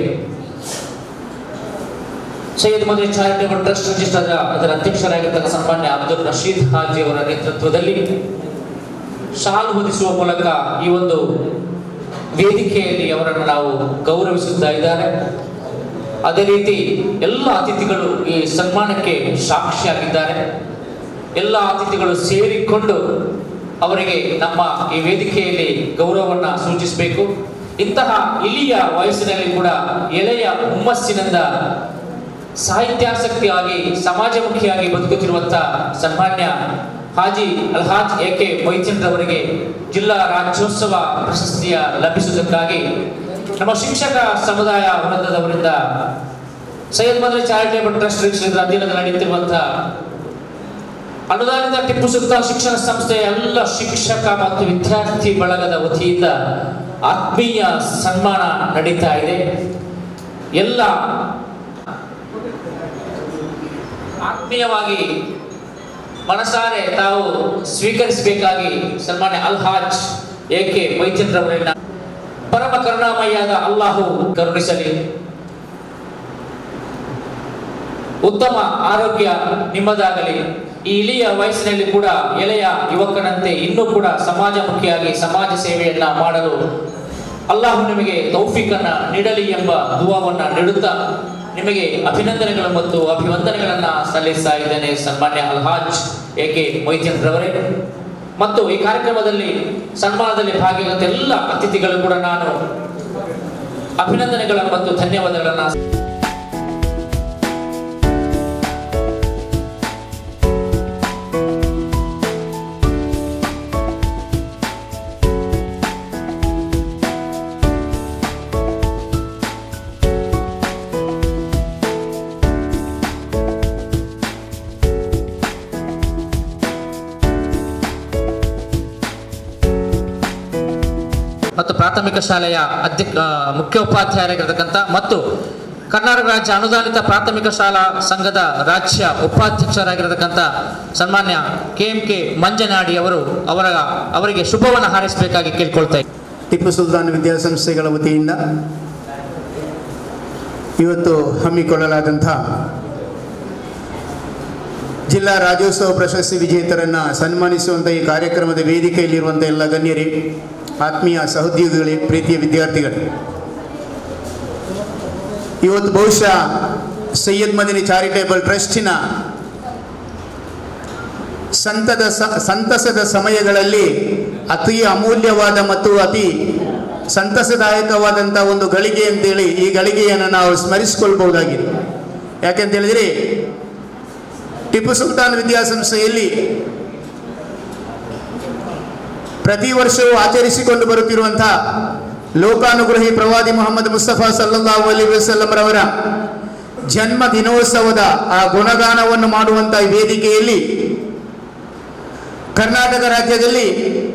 ಸೈಯದ್ ಮದುವೆ ಚಾರಿಟೇಬಲ್ ಟ್ರಸ್ಟ್ ರಿಜಿಸ್ಟರ್ ಅದರ ಅಧ್ಯಕ್ಷರಾಗಿರ್ತಕ್ಕ ಸನ್ಮಾನ್ಯ ಅಬ್ದುಲ್ ರಶೀದ್ ಹಾಜಿ ಅವರ ನೇತೃತ್ವದಲ್ಲಿ ಶಾಲು ಹೊದಿಸುವ ಮೂಲಕ ಈ ಒಂದು ವೇದಿಕೆಯಲ್ಲಿ ಅವರನ್ನು ನಾವು ಗೌರವಿಸುತ್ತಾ ಇದ್ದಾರೆ ಅದೇ ರೀತಿ ಎಲ್ಲ ಅತಿಥಿಗಳು ಈ ಸನ್ಮಾನಕ್ಕೆ ಸಾಕ್ಷಿಯಾಗಿದ್ದಾರೆ ಎಲ್ಲ ಅತಿಥಿಗಳು ಸೇರಿಕೊಂಡು ಅವರಿಗೆ ನಮ್ಮ ಈ ವೇದಿಕೆಯಲ್ಲಿ ಗೌರವವನ್ನು ಸೂಚಿಸಬೇಕು ಇಂತಹ ಇಳಿಯ ವಯಸ್ಸಿನಲ್ಲಿ ಕೂಡ ಎಳೆಯ ಹುಮ್ಮಸ್ಸಿನಿಂದ ಸಾಹಿತ್ಯಾಸಕ್ತಿಯಾಗಿ ಸಮಾಜಮುಖಿಯಾಗಿ ಬದುಕುತ್ತಿರುವಂತಹ ಸನ್ಮಾನ್ಯ ಹಾಜಿ ಅಲ್ಹಾಜ್ ಎ ಕೆ ಮೊಯ್ತೀನ್ ರವರಿಗೆ ಜಿಲ್ಲಾ ರಾಜ್ಯೋತ್ಸವ ಪ್ರಶಸ್ತಿಯ ಲಭಿಸುವುದಕ್ಕಾಗಿ ನಮ್ಮ ಶಿಕ್ಷಕ ಸಮುದಾಯ ವೃಂದದವರಿಂದ ಸೈಯದ್ ಮದರಿ ಚಾರಿಟೇಬಲ್ ಟ್ರಸ್ಟ್ ಶ್ರೀಗಳ ಅಧೀನದಲ್ಲಿ ನಡೆಯುತ್ತಿರುವಂತಹ ಅನುದಾನಿತ ಟಿಪ್ಪು ಸುಲ್ತಾನ್ ಶಿಕ್ಷಣ ಸಂಸ್ಥೆಯ ಎಲ್ಲ ಶಿಕ್ಷಕ ಮತ್ತು ವಿದ್ಯಾರ್ಥಿ ಬಳಗದ ವತಿಯಿಂದ ಆತ್ಮೀಯ ಸನ್ಮಾನ ನಡೀತಾ ಇದೆ ಎಲ್ಲ ಆತ್ಮೀಯವಾಗಿ ಮನಸಾರೆ ತಾವು ಸ್ವೀಕರಿಸಬೇಕಾಗಿ ಸನ್ಮಾನ್ಯ ಅಲ್ಹಾಜ್ ಎ ಕೆ ರವರನ್ನ ಪರಮ ಕರುಣಾಮಯ್ಯಾದ ಅಲ್ಲಾಹು ಕರುಣಿಸಲಿ ಉತ್ತಮ ಆರೋಗ್ಯ ನಿಮ್ಮದಾಗಲಿ ಈ ಇಳಿಯ ವಯಸ್ಸಿನಲ್ಲಿ ಕೂಡ ಎಳೆಯ ಯುವಕನಂತೆ ಇನ್ನೂ ಕೂಡ ಸಮಾಜಮುಖಿಯಾಗಿ ಸಮಾಜ ಸೇವೆಯನ್ನ ಮಾಡಲು ಅಲ್ಲಾಹು ನಿಮಗೆ ತೌಫಿಕನ್ನ ನೀಡಲಿ ಎಂಬ ದುವಾವನ್ನ ನೀಡುತ್ತಾ ನಿಮಗೆ ಅಭಿನಂದನೆಗಳು ಮತ್ತು ಅಭಿವಂದನೆಗಳನ್ನ ಸಲ್ಲಿಸ್ತಾ ಇದ್ದೇನೆ ಸನ್ಮಾನ್ಯ ಅಲ್ಹಾಜ್ ಎ ಕೆ ಮೊಯ್ತೀನ್ ರವರೇ ಮತ್ತು ಈ ಕಾರ್ಯಕ್ರಮದಲ್ಲಿ ಸನ್ಮಾನದಲ್ಲಿ ಭಾಗಿಯಾದ ಎಲ್ಲ ಅತಿಥಿಗಳು ಕೂಡ ನಾನು ಅಭಿನಂದನೆಗಳ ಮತ್ತು ಧನ್ಯವಾದಗಳನ್ನ ಮತ್ತು ಪ್ರಾಥಮಿಕ ಶಾಲೆಯ ಅಧ್ಯಕ್ಷ ಮುಖ್ಯೋಪಾಧ್ಯಾಯರಾಗಿರ್ತಕ್ಕಂಥ ಮತ್ತು ಕರ್ನಾಟಕ ರಾಜ್ಯ ಅನುದಾನಿತ ಪ್ರಾಥಮಿಕ ಶಾಲಾ ಸಂಘದ ರಾಜ್ಯ ಉಪಾಧ್ಯಕ್ಷರಾಗಿರತಕ್ಕಂಥ ಸನ್ಮಾನ್ಯ ಕೆ ಎಂ ಕೆ ಮಂಜನಾಡಿ ಅವರು ಅವರ ಅವರಿಗೆ ಶುಭವನ್ನು ಹಾರೈಸಬೇಕಾಗಿ ಕೇಳ್ಕೊಳ್ತಾ ಇದ್ದೀನಿ. ಟಿಪ್ಪು ಸುಲ್ತಾನ್ ವಿದ್ಯಾಸಂಸ್ಥೆಗಳ ವತಿಯಿಂದ ಇವತ್ತು ಹಮ್ಮಿಕೊಳ್ಳಲಾದಂಥ ಜಿಲ್ಲಾ ರಾಜ್ಯೋತ್ಸವ ಪ್ರಶಸ್ತಿ ವಿಜೇತರನ್ನು ಸನ್ಮಾನಿಸುವಂಥ ಈ ಕಾರ್ಯಕ್ರಮದ ವೇದಿಕೆಯಲ್ಲಿರುವಂಥ ಎಲ್ಲ ಗಣ್ಯರೇ ಆತ್ಮೀಯ ಸಹೋದ್ಯೋಗಿಗಳೇ ಪ್ರೀತಿಯ ವಿದ್ಯಾರ್ಥಿಗಳೇ ಇವತ್ತು ಬಹುಶಃ ಸೈಯದ್ ಮದಿನಿ ಚಾರಿಟೇಬಲ್ ಟ್ರಸ್ಟಿನ ಸಂತದ ಸ- ಸಂತಸದ ಸಮಯಗಳಲ್ಲಿ ಅತಿ ಅಮೂಲ್ಯವಾದ ಮತ್ತು ಅತಿ ಸಂತಸದಾಯಕವಾದಂಥ ಒಂದು ಗಳಿಗೆ ಅಂತೇಳಿ ಈ ಗಳಿಗೆಯನ್ನು ನಾವು ಸ್ಮರಿಸಿಕೊಳ್ಬಹುದಾಗಿದೆ ಯಾಕೆಂತ ಹೇಳಿದರೆ ಟಿಪ್ಪು ಸುಲ್ತಾನ್ ವಿದ್ಯಾಸಂಸ್ಥೆಯಲ್ಲಿ ಪ್ರತಿ ವರ್ಷವೂ ಆಚರಿಸಿಕೊಂಡು ಬರುತ್ತಿರುವಂಥ ಲೋಕಾನುಗ್ರಹಿ ಪ್ರವಾದಿ ಮೊಹಮ್ಮದ್ ಮುಸ್ತಫಾ ಸಲ್ಲಲ್ಲಾಹು ಅಲಿ ವಸಲ್ಲಂರವರ ಜನ್ಮ ದಿನೋತ್ಸವದ ಆ ಗುಣಗಾನವನ್ನು ಮಾಡುವಂಥ ಈ ವೇದಿಕೆಯಲ್ಲಿ ಕರ್ನಾಟಕ ರಾಜ್ಯದಲ್ಲಿ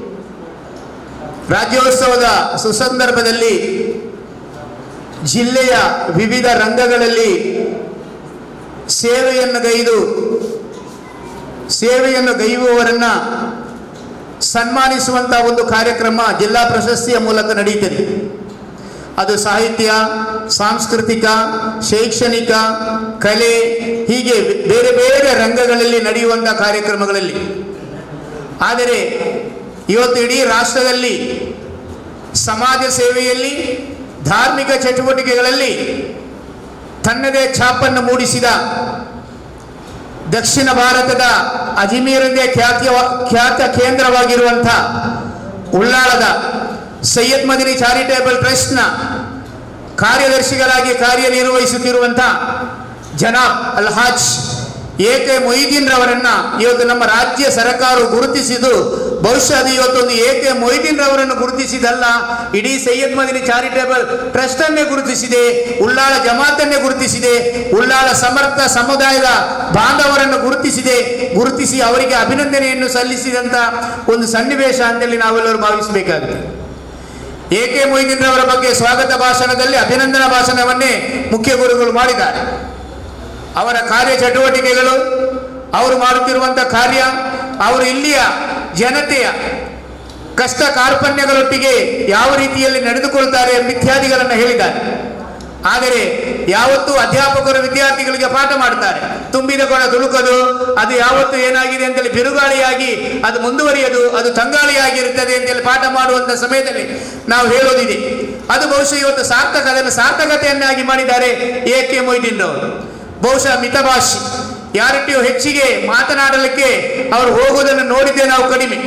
ರಾಜ್ಯೋತ್ಸವದ ಸುಸಂದರ್ಭದಲ್ಲಿ ಜಿಲ್ಲೆಯ ವಿವಿಧ ರಂಗಗಳಲ್ಲಿ ಸೇವೆಯನ್ನು ಗೈದು ಸೇವೆಯನ್ನು ಗೈಯುವವರನ್ನ ಸನ್ಮಾನಿಸುವಂಥ ಒಂದು ಕಾರ್ಯಕ್ರಮ ಜಿಲ್ಲಾ ಪ್ರಶಸ್ತಿಯ ಮೂಲಕ ನಡೆಯುತ್ತದೆ ಅದು ಸಾಹಿತ್ಯ ಸಾಂಸ್ಕೃತಿಕ ಶೈಕ್ಷಣಿಕ ಕಲೆ ಹೀಗೆ ಬೇರೆ ಬೇರೆ ರಂಗಗಳಲ್ಲಿ ನಡೆಯುವಂಥ ಕಾರ್ಯಕ್ರಮಗಳಲ್ಲಿ ಆದರೆ ಇವತ್ತು ಇಡೀ ರಾಷ್ಟ್ರದಲ್ಲಿ ಸಮಾಜ ಸೇವೆಯಲ್ಲಿ ಧಾರ್ಮಿಕ ಚಟುವಟಿಕೆಗಳಲ್ಲಿ ತನ್ನದೇ ಛಾಪನ್ನು ಮೂಡಿಸಿದ ದಕ್ಷಿಣ ಭಾರತದ ಅಜ್ಮೀರದೇ ಖ್ಯಾತಿಯ ಖ್ಯಾತ ಕೇಂದ್ರವಾಗಿರುವಂಥ ಉಳ್ಳಾಳದ ಸೈಯದ್ ಮದಿನಿ ಚಾರಿಟೇಬಲ್ ಟ್ರಸ್ಟ್ನ ಕಾರ್ಯದರ್ಶಿಗಳಾಗಿ ಕಾರ್ಯನಿರ್ವಹಿಸುತ್ತಿರುವಂಥ ಜನಾಬ್ ಅಲ್ಹಾಜ್ ಎ ಕೆ ಮೊಯ್ದೀನ್ ರವರನ್ನ ಇವತ್ತು ನಮ್ಮ ರಾಜ್ಯ ಸರ್ಕಾರವು ಗುರುತಿಸಿದ್ದು ಬಹುಶಃ ಅದು ಇವತ್ತೊಂದು ಎ ಕೆ ಮೊಯ್ದೀನ್ ರವರನ್ನು ಗುರುತಿಸಿದಲ್ಲ ಇಡೀ ಸೈಯದ್ ಮದಿನಿ ಚಾರಿಟೇಬಲ್ ಟ್ರಸ್ಟ್ ಅನ್ನೇ ಗುರುತಿಸಿದೆ ಉಳ್ಳಾಳ ಜಮಾತನ್ನೇ ಗುರುತಿಸಿದೆ ಉಳ್ಳಾಳ ಸಮರ್ಥ ಸಮುದಾಯದ ಬಾಂಧವರನ್ನು ಗುರುತಿಸಿದೆ ಗುರುತಿಸಿ ಅವರಿಗೆ ಅಭಿನಂದನೆಯನ್ನು ಸಲ್ಲಿಸಿದಂಥ ಒಂದು ಸನ್ನಿವೇಶ ಅಂತೇಳಿ ನಾವೆಲ್ಲರೂ ಭಾವಿಸಬೇಕಾಗುತ್ತೆ ಎ ಕೆ ಮೊಯ್ದೀನ್ ರವರ ಬಗ್ಗೆ ಸ್ವಾಗತ ಭಾಷಣದಲ್ಲಿ ಅಭಿನಂದನಾ ಭಾಷಣವನ್ನೇ ಮುಖ್ಯ ಗುರುಗಳು ಮಾಡಿದ್ದಾರೆ ಅವರ ಕಾರ್ಯ ಚಟುವಟಿಕೆಗಳು ಅವರು ಮಾಡುತ್ತಿರುವಂಥ ಕಾರ್ಯ ಅವರು ಇಲ್ಲಿಯ ಜನತೆಯ ಕಷ್ಟ ಕಾರ್ಪಣ್ಯಗಳೊಟ್ಟಿಗೆ ಯಾವ ರೀತಿಯಲ್ಲಿ ನಡೆದುಕೊಳ್ತಾರೆ ಎಂಬ ಇತ್ಯಾದಿಗಳನ್ನು ಹೇಳಿದ್ದಾರೆ ಆದರೆ ಯಾವತ್ತೂ ಅಧ್ಯಾಪಕರು ವಿದ್ಯಾರ್ಥಿಗಳಿಗೆ ಪಾಠ ಮಾಡ್ತಾರೆ ತುಂಬಿದ ಕೊಡ ತುಳುಕದು ಅದು ಯಾವತ್ತು ಏನಾಗಿದೆ ಅಂತೇಳಿ ಬಿರುಗಾಳಿಯಾಗಿ ಅದು ಮುಂದುವರಿಯದು ಅದು ತಂಗಾಳಿಯಾಗಿರುತ್ತದೆ ಅಂತೇಳಿ ಪಾಠ ಮಾಡುವಂಥ ಸಮಯದಲ್ಲಿ ನಾವು ಹೇಳೋದಿದೆ ಅದು ಬಹುಶಃ ಇವತ್ತು ಸಾರ್ಥಕ ಅದನ್ನು ಸಾರ್ಥಕತೆಯನ್ನಾಗಿ ಮಾಡಿದ್ದಾರೆ ಎ ಕೆ ಮೊಯ್ದೀನ್ ಅವರು ಬಹುಶಃ ಮಿತಭಾಷಿ ಯಾರೊಟ್ಟಿಯೂ ಹೆಚ್ಚಿಗೆ ಮಾತನಾಡಲಿಕ್ಕೆ ಅವರು ಹೋಗುವುದನ್ನು ನೋಡಿದ್ದೇ ನಾವು ಕಡಿಮೆ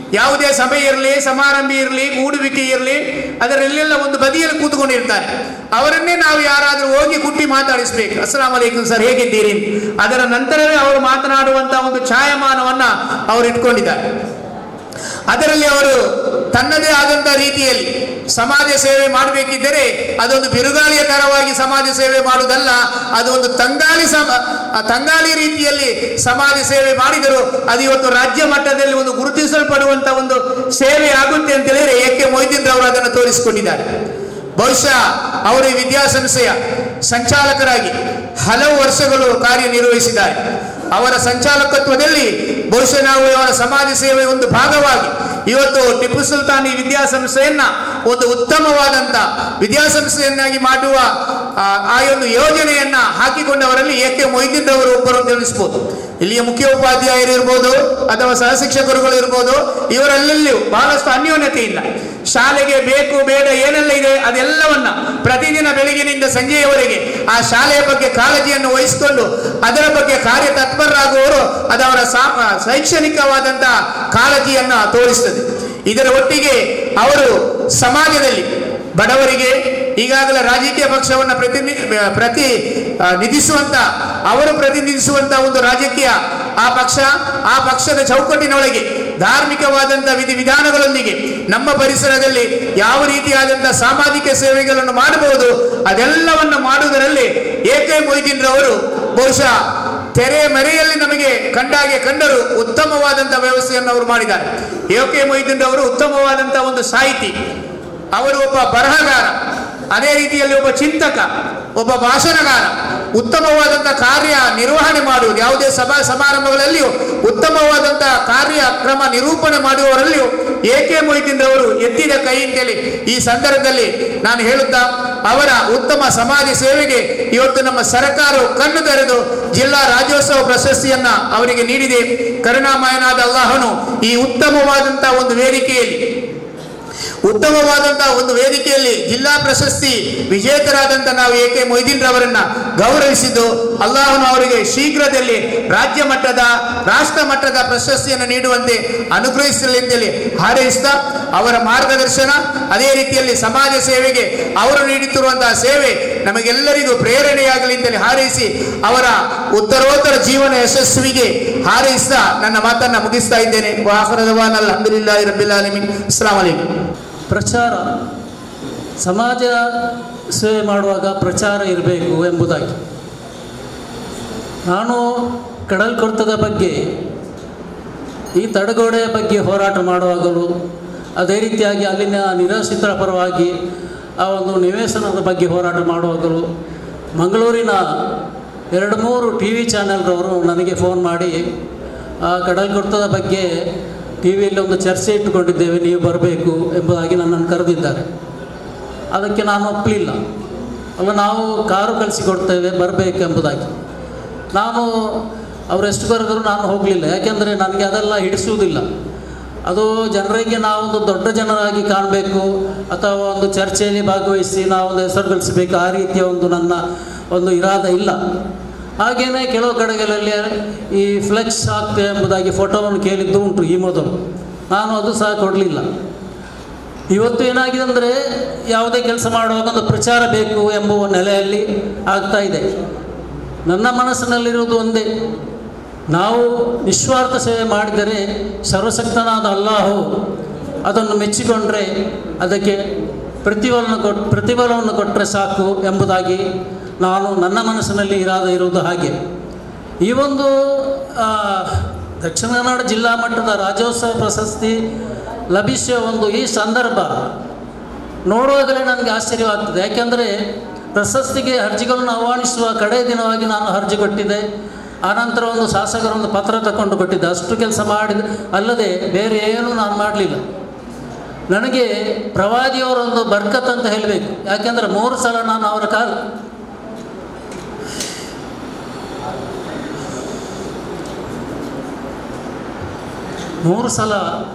ಯಾವುದೇ ಸಭೆ ಇರಲಿ ಸಮಾರಂಭ ಇರಲಿ ಮೂಡುವಿಕೆ ಇರಲಿ ಅದರಲ್ಲೆಲ್ಲ ಒಂದು ಬದಿಯಲ್ಲಿ ಕೂತ್ಕೊಂಡಿರ್ತಾರೆ ಅವರನ್ನೇ ನಾವು ಯಾರಾದರೂ ಹೋಗಿ ಕುಟ್ಟಿ ಮಾತಾಡಿಸ್ಬೇಕು ಅಸ್ಸಲಾಂ ಅಲೈಕುಂ ಸರ್ ಹೇಗಿದ್ದೀರಿ ಅದರ ನಂತರವೇ ಅವರು ಮಾತನಾಡುವಂತ ಒಂದು ಛಾಯಾಮಾನವನ್ನ ಅವರು ಇಟ್ಕೊಂಡಿದ್ದಾರೆ ಅದರಲ್ಲಿ ಅವರು ತನ್ನದೇ ಆದಂಥ ರೀತಿಯಲ್ಲಿ ಸಮಾಜ ಸೇವೆ ಮಾಡಬೇಕಿದ್ದರೆ ಅದೊಂದು ಬಿರುಗಾಳಿಯ ತರವಾಗಿ ಸಮಾಜ ಸೇವೆ ಮಾಡುವುದಲ್ಲ ಅದು ಒಂದು ತಂಗಾಳಿ ಸಮ ಆ ತಂಗಾಳಿ ರೀತಿಯಲ್ಲಿ ಸಮಾಜ ಸೇವೆ ಮಾಡಿದರು ಅದು ಇವತ್ತು ರಾಜ್ಯ ಮಟ್ಟದಲ್ಲಿ ಒಂದು ಗುರುತಿಸಲ್ಪಡುವಂತ ಒಂದು ಸೇವೆ ಆಗುತ್ತೆ ಅಂತ ಹೇಳಿದ್ರೆ ಎ ಮೊಯ್ದೀನ್ ರವರು ಅದನ್ನು ತೋರಿಸಿಕೊಂಡಿದ್ದಾರೆ ಬಹುಶಃ ಅವರು ಈ ವಿದ್ಯಾಸಂಸ್ಥೆಯ ಸಂಚಾಲಕರಾಗಿ ಹಲವು ವರ್ಷಗಳು ಕಾರ್ಯನಿರ್ವಹಿಸಿದ್ದಾರೆ ಅವರ ಸಂಚಾಲಕತ್ವದಲ್ಲಿ ಬಹುಶಃ ನಾವು ಅವರ ಸಮಾಜ ಸೇವೆಯ ಒಂದು ಭಾಗವಾಗಿ ಇವತ್ತು ಟಿಪ್ಪು ಸುಲ್ತಾನ್ ಈ ವಿದ್ಯಾಸಂಸ್ಥೆಯನ್ನ ಒಂದು ಉತ್ತಮವಾದಂತ ವಿದ್ಯಾಸಂಸ್ಥೆಯನ್ನಾಗಿ ಮಾಡುವ ಆ, ಆ ಒಂದು ಯೋಜನೆಯನ್ನ ಹಾಕಿಕೊಂಡವರಲ್ಲಿ ಎ ಕೆ ಮೊಯ್ದೀನ್ ರವರು ಒಬ್ಬರು ಅಂತ ತಿಳಿಸ್ಬೋದು ಇಲ್ಲಿಯ ಮುಖ್ಯ ಉಪಾಧ್ಯಾಯರು ಇರ್ಬೋದು ಅಥವಾ ಸಹಶಿಕ್ಷಕರುಗಳು ಇರ್ಬೋದು ಇವರೆಲ್ಲಲ್ಲಿಯೂ ಬಹಳಷ್ಟು ಅನ್ಯೋನ್ಯತೆ ಇಲ್ಲ ಶಾಲೆಗೆ ಬೇಕು ಬೇಡ ಏನೆಲ್ಲ ಇದೆ ಅದೆಲ್ಲವನ್ನ ಪ್ರತಿದಿನ ಬೆಳಗಿನಿಂದ ಸಂಜೆಯವರೆಗೆ ಆ ಶಾಲೆಯ ಬಗ್ಗೆ ಕಾಳಜಿಯನ್ನು ವಹಿಸಿಕೊಂಡು ಅದರ ಬಗ್ಗೆ ಕಾರ್ಯ ತತ್ಪರರಾಗುವವರು ಅದವರ ಸಾ- ಶೈಕ್ಷಣಿಕವಾದಂತಹ ಕಾಳಜಿಯನ್ನ ತೋರಿಸ್ತದೆ ಇದರ ಒಟ್ಟಿಗೆ ಅವರು ಸಮಾಜದಲ್ಲಿ ಬಡವರಿಗೆ ಈಗಾಗಲೇ ರಾಜಕೀಯ ಪಕ್ಷವನ್ನು ಪ್ರತಿನಿ ಪ್ರತಿ ಆ, ನಿಧಿಸುವಂತ ಅವರು ಪ್ರತಿನಿಧಿಸುವಂತ ಒಂದು ರಾಜಕೀಯ ಆ ಪಕ್ಷ ಆ ಪಕ್ಷದ ಚೌಕಟ್ಟಿನೊಳಗೆ ಧಾರ್ಮಿಕವಾದಂಥ ವಿಧಿವಿಧಾನಗಳೊಂದಿಗೆ ನಮ್ಮ ಪರಿಸರದಲ್ಲಿ ಯಾವ ರೀತಿಯಾದಂಥ ಸಾಮಾಜಿಕ ಸೇವೆಗಳನ್ನು ಮಾಡಬಹುದು ಅದೆಲ್ಲವನ್ನು ಮಾಡುವುದರಲ್ಲಿ ಏಕೆ ಮೊಯ್ದೀನ್ ರವರು ಬಹುಶಃ ತೆರೆ ಮರೆಯಲ್ಲಿ ನಮಗೆ ಕಂಡಾಗೆ ಕಂಡರು ಉತ್ತಮವಾದಂಥ ವ್ಯವಸ್ಥೆಯನ್ನು ಅವರು ಮಾಡಿದ್ದಾರೆ ಏಕೆ ಮೊಯ್ದೀನ್ ರವರು ಉತ್ತಮವಾದಂಥ ಒಂದು ಸಾಹಿತಿ ಅವರು ಒಬ್ಬ ಬರಹಗಾರ ಅದೇ ರೀತಿಯಲ್ಲಿ ಒಬ್ಬ ಚಿಂತಕ ಒಬ್ಬ ಭಾಷಣಗಾರ ಉತ್ತಮವಾದಂಥ ಕಾರ್ಯ ನಿರ್ವಹಣೆ ಮಾಡುವುದು ಯಾವುದೇ ಸಭಾ ಸಮಾರಂಭಗಳಲ್ಲಿಯೂ ಉತ್ತಮವಾದಂಥ ಕಾರ್ಯಕ್ರಮ ನಿರೂಪಣೆ ಮಾಡುವವರಲ್ಲಿಯೂ ಏಕೆ ಮೊಯ್ದೀನ್ ರವರು ಎತ್ತಿದ ಕೈ ಅಂತೇಳಿ ಈ ಸಂದರ್ಭದಲ್ಲಿ ನಾನು ಹೇಳುತ್ತಾ ಅವರ ಉತ್ತಮ ಸಮಾಜ ಸೇವೆಗೆ ಇವತ್ತು ನಮ್ಮ ಸರ್ಕಾರವು ಕಣ್ಣು ತೆರೆದು ಜಿಲ್ಲಾ ರಾಜ್ಯೋತ್ಸವ ಪ್ರಶಸ್ತಿಯನ್ನ ಅವರಿಗೆ ನೀಡಿದೆ ಕರುಣಾಮಯನಾದ ಅಲ್ಲಾಹನು ಈ ಉತ್ತಮವಾದಂತಹ ಒಂದು ವೇದಿಕೆಯಲ್ಲಿ ಉತ್ತಮವಾದಂತಹ ಒಂದು ವೇದಿಕೆಯಲ್ಲಿ ಜಿಲ್ಲಾ ಪ್ರಶಸ್ತಿ ವಿಜೇತರಾದಂಥ ನಾವು ಎ ಕೆ ಮೊಯ್ದೀನ್ ರವರನ್ನ ಗೌರವಿಸಿದ್ದು ಅಲ್ಲಾಹನು ಅವರಿಗೆ ಶೀಘ್ರದಲ್ಲಿ ರಾಜ್ಯ ಮಟ್ಟದ ರಾಷ್ಟ್ರ ಮಟ್ಟದ ಪ್ರಶಸ್ತಿಯನ್ನು ನೀಡುವಂತೆ ಅನುಗ್ರಹಿಸಲಿ ಅಂತೇಳಿ ಹಾರೈಸಿದ ಅವರ ಮಾರ್ಗದರ್ಶನ ಅದೇ ರೀತಿಯಲ್ಲಿ ಸಮಾಜ ಸೇವೆಗೆ ಅವರು ನೀಡುತ್ತಿರುವಂತಹ ಸೇವೆ ನಮಗೆಲ್ಲರಿಗೂ ಪ್ರೇರಣೆಯಾಗಲಿ ಅಂತೇಳಿ ಹಾರೈಸಿ ಅವರ ಉತ್ತರೋತ್ತರ ಜೀವನ ಯಶಸ್ವಿಗೆ ಹಾರೈಸಿದ ನನ್ನ ಮಾತನ್ನ ಮುಗಿಸ್ತಾ ಇದ್ದೇನೆ ವಾಹರದವಾನ್ ಅಲ್ಹಮ್ದುಲಿಲ್ಲಾಹಿ ರಬ್ಬಿಲ್ ಆಲಮೀನ್ ಅಸ್ಸಲಾಂ ಅಲೈಕುಂ ಪ್ರಚಾರ ಸಮಾಜ ಸೇವೆ ಮಾಡುವಾಗ ಪ್ರಚಾರ ಇರಬೇಕು ಎಂಬುದಾಗಿ ನಾನು ಕಡಲ್ಕೊರ್ತದ ಬಗ್ಗೆ ಈ ತಡೆಗೋಡೆಯ ಬಗ್ಗೆ ಹೋರಾಟ ಮಾಡುವಾಗಲೂ ಅದೇ ರೀತಿಯಾಗಿ ಅಲ್ಲಿನ ನಿರಾಶ್ರಿತರ ಪರವಾಗಿ ಆ ಒಂದು ನಿವೇಶನದ ಬಗ್ಗೆ ಹೋರಾಟ ಮಾಡುವಾಗಲೂ ಮಂಗಳೂರಿನ ಎರಡು ಮೂರು ಟಿ ವಿ ಚಾನೆಲ್ರವರು ನನಗೆ ಫೋನ್ ಮಾಡಿ ಆ ಕಡಲ್ಕೊರ್ತದ ಬಗ್ಗೆ ಟಿ ವಿಯಲ್ಲಿ ಒಂದು ಚರ್ಚೆ ಇಟ್ಟುಕೊಂಡಿದ್ದೇವೆ ನೀವು ಬರಬೇಕು ಎಂಬುದಾಗಿ ನನ್ನನ್ನು ಕರೆದಿದ್ದಾರೆ ಅದಕ್ಕೆ ನಾನು ಒಪ್ಪಲಿಲ್ಲ ಅಲ್ಲ ನಾವು ಕಾರು ಕಳಿಸಿಕೊಡ್ತೇವೆ ಬರಬೇಕು ಎಂಬುದಾಗಿ ನಾನು ಅವರೆಷ್ಟು ಕರೆದರೂ ನಾನು ಹೋಗಲಿಲ್ಲ ಯಾಕೆಂದರೆ ನನಗೆ ಅದೆಲ್ಲ ಹಿಡಿಸುವುದಿಲ್ಲ ಅದು ಜನರಿಗೆ ನಾವೊಂದು ದೊಡ್ಡ ಜನರಾಗಿ ಕಾಣಬೇಕು ಅಥವಾ ಒಂದು ಚರ್ಚೆಯಲ್ಲಿ ಭಾಗವಹಿಸಿ ನಾವೊಂದು ಹೆಸರು ಗಳಿಸಬೇಕು ಆ ರೀತಿಯ ಒಂದು ನನ್ನ ಒಂದು ಇರಾದ ಇಲ್ಲ ಹಾಗೆಯೇ ಕೆಲವು ಕಡೆಗಳಲ್ಲಿ ಈ ಫ್ಲೆಕ್ಸ್ ಆಗ್ತದೆ ಎಂಬುದಾಗಿ ಫೋಟೋವನ್ನು ಕೇಳಿದ್ದು ಉಂಟು ಈ ಮೊದಲು ನಾನು ಅದು ಸಹ ಕೊಡಲಿಲ್ಲ ಇವತ್ತು ಏನಾಗಿದೆ ಅಂದರೆ ಯಾವುದೇ ಕೆಲಸ ಮಾಡುವಾಗ ಒಂದು ಪ್ರಚಾರ ಬೇಕು ಎಂಬುವ ನೆಲೆಯಲ್ಲಿ ಆಗ್ತಾ ಇದೆ ನನ್ನ ಮನಸ್ಸಿನಲ್ಲಿರುವುದು ಒಂದೇ ನಾವು ನಿಸ್ವಾರ್ಥ ಸೇವೆ ಮಾಡಿದರೆ ಸರ್ವಶಕ್ತನಾದ ಅಲ್ಲಾಹು ಅದನ್ನು ಮೆಚ್ಚಿಕೊಂಡ್ರೆ ಅದಕ್ಕೆ ಪ್ರತಿಫಲವನ್ನು ಕೊಟ್ಟು ಪ್ರತಿಫಲವನ್ನು ಕೊಟ್ಟರೆ ಸಾಕು ಎಂಬುದಾಗಿ ನಾನು ನನ್ನ ಮನಸ್ಸಿನಲ್ಲಿ ಇರಾದ ಇರುವುದು ಹಾಗೆ ಈ ಒಂದು ಆ, ದಕ್ಷಿಣ ಕನ್ನಡ ಜಿಲ್ಲಾ ಮಟ್ಟದ ರಾಜ್ಯೋತ್ಸವ ಪ್ರಶಸ್ತಿ ಲಭಿಸುವ ಒಂದು ಈ ಸಂದರ್ಭ ನೋಡುವಾಗಲೇ ನನಗೆ ಆಶ್ಚರ್ಯವಾಗ್ತದೆ ಯಾಕೆಂದರೆ ಪ್ರಶಸ್ತಿಗೆ ಅರ್ಜಿಗಳನ್ನು ಆಹ್ವಾನಿಸುವ ಕಡೆಯ ದಿನವಾಗಿ ನಾನು ಅರ್ಜಿ ಕೊಟ್ಟಿದ್ದೆ ಆನಂತರ ಒಂದು ಶಾಸಕರೊಂದು ಪತ್ರ ತಗೊಂಡು ಕೊಟ್ಟಿದ್ದೆ ಅಷ್ಟು ಕೆಲಸ ಮಾಡಿದ ಅಲ್ಲದೆ ಬೇರೆ ಏನೂ ನಾನು ಮಾಡಲಿಲ್ಲ ನನಗೆ ಪ್ರವಾದಿಯವರೊಂದು ಬರ್ಕತ್ ಅಂತ ಹೇಳಬೇಕು ಯಾಕೆಂದರೆ ಮೂರು ಸಲ ನಾನು ಅವರ ಕಾಲ ಮೂರು ಸಲ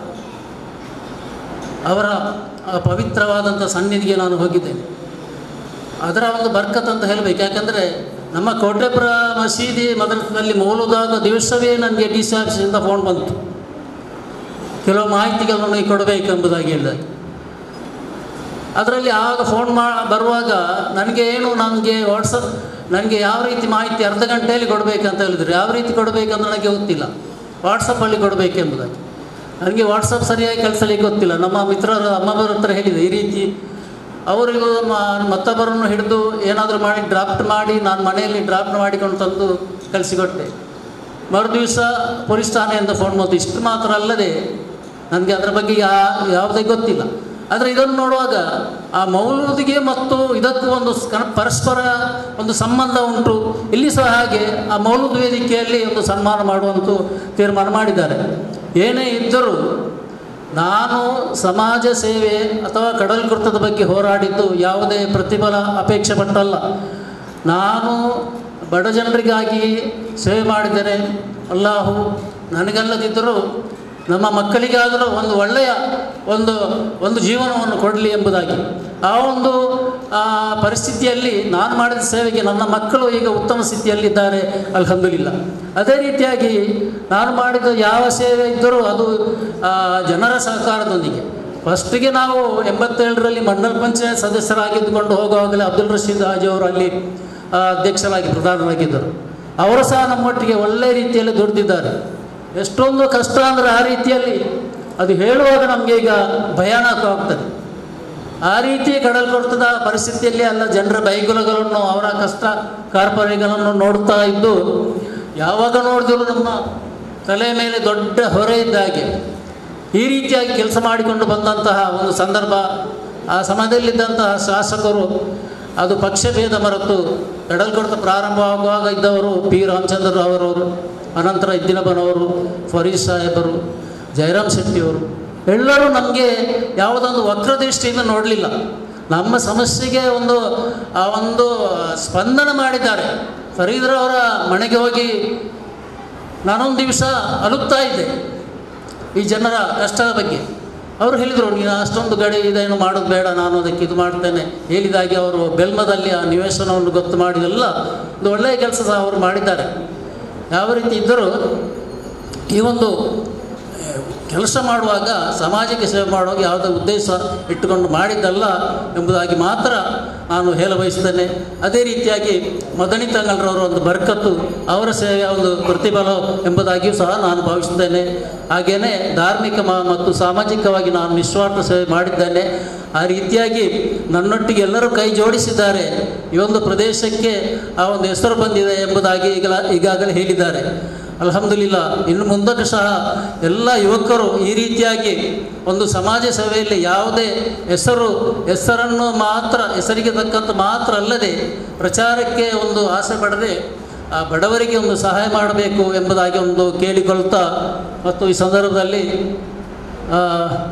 ಅವರ ಆ ಪವಿತ್ರವಾದಂಥ ಸನ್ನಿಧಿಗೆ ನಾನು ಹೋಗಿದ್ದೇನೆ ಅದರ ಒಂದು ಬರ್ಕತ್ ಅಂತ ಹೇಳಬೇಕು ಯಾಕಂದರೆ ನಮ್ಮ ಕೋಟೆಪುರ ಮಸೀದಿ ಮದ್ರಸದಲ್ಲಿ ಮೌಲುದಾದ ದಿವಸವೇ ನನಗೆ ಡಿ ಸಿ ಆಫೀಸಿಂದ ಫೋನ್ ಬಂತು ಕೆಲವು ಮಾಹಿತಿಗಳನ್ನು ಕೊಡಬೇಕೆಂಬುದಾಗಿ ಹೇಳಿದೆ ಅದರಲ್ಲಿ ಆಗ ಫೋನ್ ಮಾ ಬರುವಾಗ ನನಗೆ ಏನು ನನಗೆ ವಾಟ್ಸಪ್ ನನಗೆ ಯಾವ ರೀತಿ ಮಾಹಿತಿ ಅರ್ಧ ಗಂಟೆಯಲ್ಲಿ ಕೊಡಬೇಕಂತ ಹೇಳಿದ್ರು ಯಾವ ರೀತಿ ಕೊಡಬೇಕಂತ ನನಗೆ ಗೊತ್ತಿಲ್ಲ ವಾಟ್ಸಪ್ಪಲ್ಲಿ ಕೊಡಬೇಕೆಂಬುದಾಗಿ ನನಗೆ ವಾಟ್ಸಪ್ ಸರಿಯಾಗಿ ಕಳಿಸಲಿಕ್ಕೆ ಗೊತ್ತಿಲ್ಲ ನಮ್ಮ ಮಿತ್ರರ ಅಮ್ಮವರ ಹತ್ರ ಹೇಳಿದೆ ಈ ರೀತಿ ಅವರಿಗೂ ಮ- ಮತ್ತೊಬ್ಬರನ್ನು ಹಿಡಿದು ಏನಾದರೂ ಮಾಡಿ ಡ್ರಾಫ್ಟ್ ಮಾಡಿ ನಾನು ಮನೆಯಲ್ಲಿ ಡ್ರಾಫ್ಟ್ ಮಾಡಿಕೊಂಡು ತಂದು ಕಳಿಸಿಕೊಟ್ಟೆ ಮರುದಿವಸ ಪೊಲೀಸ್ ಠಾಣೆಯಿಂದ ಫೋನ್ ಬಂತು ಇಷ್ಟು ಮಾತ್ರ ಅಲ್ಲದೆ ನನಗೆ ಅದರ ಬಗ್ಗೆ ಯಾ ಯಾವುದೇ ಗೊತ್ತಿಲ್ಲ ಆದರೆ ಇದನ್ನು ನೋಡುವಾಗ ಆ ಮೌಲೂದಿಗೆ ಮತ್ತು ಇದಕ್ಕೂ ಒಂದು ಸ್- ಪರಸ್ಪರ ಒಂದು ಸಂಬಂಧ ಉಂಟು ಇಲ್ಲಿ ಸಹ ಹಾಗೆ ಆ ಮೌಲೂದ್ ವೇದಿಕೆಯಲ್ಲಿ ಒಂದು ಸನ್ಮಾನ ಮಾಡುವಂತ ತೀರ್ಮಾನ ಮಾಡಿದ್ದಾರೆ ಏನೇ ಇದ್ದರೂ ನಾನು ಸಮಾಜ ಸೇವೆ ಅಥವಾ ಕಡಲ್ಕೃತದ ಬಗ್ಗೆ ಹೋರಾಡಿದ್ದು ಯಾವುದೇ ಪ್ರತಿಫಲ ಅಪೇಕ್ಷೆ ಪಟ್ಟಲ್ಲ ನಾನು ಬಡ ಜನರಿಗಾಗಿ ಸೇವೆ ಮಾಡಿದರೆ ಅಲ್ಲಾಹು ನನಗಲ್ಲದಿದ್ದರೂ ನಮ್ಮ ಮಕ್ಕಳಿಗಾದರೂ ಒಂದು ಒಳ್ಳೆಯ ಒಂದು ಒಂದು ಜೀವನವನ್ನು ಕೊಡಲಿ ಎಂಬುದಾಗಿ ಆ ಒಂದು ಆ, ಪರಿಸ್ಥಿತಿಯಲ್ಲಿ ನಾನು ಮಾಡಿದ ಸೇವೆಗೆ ನನ್ನ ಮಕ್ಕಳು ಈಗ ಉತ್ತಮ ಸ್ಥಿತಿಯಲ್ಲಿದ್ದಾರೆ ಅಲ್ಹಮ್ದುಲಿಲ್ಲ ಅದೇ ರೀತಿಯಾಗಿ ನಾನು ಮಾಡಿದ ಯಾವ ಸೇವೆ ಇದ್ದರೂ ಅದು ಆ, ಜನರ ಸಹಕಾರದೊಂದಿಗೆ ಫಸ್ಟಿಗೆ ನಾವು ಎಂಬತ್ತೇಳರಲ್ಲಿ ಮಂಡಲ ಪಂಚಾಯತ್ ಸದಸ್ಯರಾಗಿದ್ದುಕೊಂಡು ಹೋಗುವಾಗಲೇ ಅಬ್ದುಲ್ ರಶೀದ್ ಹಾಜಿ ಅವರು ಅಲ್ಲಿ ಆ, ಅಧ್ಯಕ್ಷರಾಗಿ ಪ್ರಧಾನರಾಗಿದ್ದರು ಅವರು ಸಹ ನಮ್ಮೊಟ್ಟಿಗೆ ಒಳ್ಳೆ ರೀತಿಯಲ್ಲಿ ದುಡಿದಿದ್ದಾರೆ ಎಷ್ಟೊಂದು ಕಷ್ಟ ಅಂದರೆ ಆ ರೀತಿಯಲ್ಲಿ ಅದು ಹೇಳುವಾಗ ನಮಗೆ ಈಗ ಭಯಾನಕ ಆಗ್ತದೆ ಆ ರೀತಿ ಕಡಲ್ಕೊಡ್ತದ ಪರಿಸ್ಥಿತಿಯಲ್ಲಿ ಅಲ್ಲ ಜನರ ಬೈಗುಲಗಳನ್ನು ಅವರ ಕಷ್ಟ ಕಾರ್ಪೊರೇಗಳನ್ನು ನೋಡ್ತಾ ಇದ್ದು ಯಾವಾಗ ನೋಡಿದ್ರು ನಮ್ಮ ತಲೆ ಮೇಲೆ ದೊಡ್ಡ ಹೊರೆ ಇದ್ದ ಹಾಗೆ ಈ ರೀತಿಯಾಗಿ ಕೆಲಸ ಮಾಡಿಕೊಂಡು ಬಂದಂತಹ ಒಂದು ಸಂದರ್ಭ ಆ ಸಮಯದಲ್ಲಿದ್ದಂತಹ ಶಾಸಕರು ಅದು ಪಕ್ಷಭೇದ ಮರೆತು ಕಡಲ್ಕೊಡ್ತ ಪ್ರಾರಂಭವಾಗುವಾಗ ಇದ್ದವರು ಪಿ ರಾಮಚಂದ್ರ ಅವರವರು ಅನಂತರ ಇದ್ದಿನಬನವರು ಫರೀದ್ ಸಾಹೇಬರು ಜಯರಾಮ್ ಶೆಟ್ಟಿಯವರು ಎಲ್ಲರೂ ನಮಗೆ ಯಾವುದೊಂದು ವಕ್ರದೃಷ್ಟಿಯಿಂದ ನೋಡಲಿಲ್ಲ ನಮ್ಮ ಸಮಸ್ಯೆಗೆ ಒಂದು ಆ ಒಂದು ಸ್ಪಂದನ ಮಾಡಿದ್ದಾರೆ ಫರೀದ್ರವರ ಮನೆಗೆ ಹೋಗಿ ನಾನೊಂದು ದಿವಸ ಅಲುತ್ತಾ ಇದ್ದೆ ಈ ಜನರ ಕಷ್ಟದ ಬಗ್ಗೆ ಅವರು ಹೇಳಿದರು ನೀನು ಅಷ್ಟೊಂದು ಗಡಿ ಇದೇನು ಮಾಡೋದು ಬೇಡ ನಾನು ಅದಕ್ಕೆ ಇದು ಮಾಡ್ತೇನೆ ಹೇಳಿದಾಗೆ ಅವರು ಬೆಲ್ಮದಲ್ಲಿ ಆ ನಿವೇಶನವನ್ನು ಗೊತ್ತು ಮಾಡಿದೆಲ್ಲ ಒಂದು ಒಳ್ಳೆಯ ಕೆಲಸ ಸಹ ಅವರು ಮಾಡಿದ್ದಾರೆ ಯಾವ ರೀತಿ ಇದ್ದರೂ ಈ ಒಂದು ಆ, ಕೆಲಸ ಮಾಡುವಾಗ ಸಮಾಜಕ್ಕೆ ಸೇವೆ ಮಾಡುವಾಗ ಯಾವುದೇ ಉದ್ದೇಶ ಇಟ್ಟುಕೊಂಡು ಮಾಡಿದ್ದಲ್ಲ ಎಂಬುದಾಗಿ ಮಾತ್ರ ನಾನು ಹೇಳ ಬಯಸ್ತೇನೆ ಅದೇ ರೀತಿಯಾಗಿ ಮದನಿ ತಂಗಲ್ರವರ ಒಂದು ಬರ್ಕತ್ತು ಅವರ ಸೇವೆಯ ಒಂದು ಪ್ರತಿಫಲ ಎಂಬುದಾಗಿಯೂ ಸಹ ನಾನು ಭಾವಿಸುತ್ತೇನೆ ಹಾಗೆಯೇ ಧಾರ್ಮಿಕ ಮ- ಮತ್ತು ಸಾಮಾಜಿಕವಾಗಿ ನಾನು ನಿಸ್ವಾರ್ಥ ಸೇವೆ ಮಾಡಿದ್ದೇನೆ ಆ ರೀತಿಯಾಗಿ ನನ್ನೊಟ್ಟಿಗೆ ಎಲ್ಲರೂ ಕೈ ಜೋಡಿಸಿದ್ದಾರೆ ಈ ಒಂದು ಪ್ರದೇಶಕ್ಕೆ ಆ ಒಂದು ಹೆಸರು ಬಂದಿದೆ ಎಂಬುದಾಗಿ ಈಗ ಈಗಾಗಲೇ ಹೇಳಿದ್ದಾರೆ ಅಲ್ಹಮ್ದುಲಿಲ್ಲ ಇನ್ನು ಮುಂದಕ್ಕೆ ಸಹ ಎಲ್ಲ ಯುವಕರು ಈ ರೀತಿಯಾಗಿ ಒಂದು ಸಮಾಜ ಸೇವೆಯಲ್ಲಿ ಯಾವುದೇ ಹೆಸರು ಹೆಸರನ್ನು ಮಾತ್ರ ಹೆಸರಿಗೆ ತಕ್ಕಂತ ಮಾತ್ರ ಅಲ್ಲದೆ ಪ್ರಚಾರಕ್ಕೆ ಒಂದು ಆಸೆ ಪಡದೆ ಆ ಬಡವರಿಗೆ ಒಂದು ಸಹಾಯ ಮಾಡಬೇಕು ಎಂಬುದಾಗಿ ಒಂದು ಕೇಳಿಕೊಳ್ತಾ ಮತ್ತು ಈ ಸಂದರ್ಭದಲ್ಲಿ ಆ,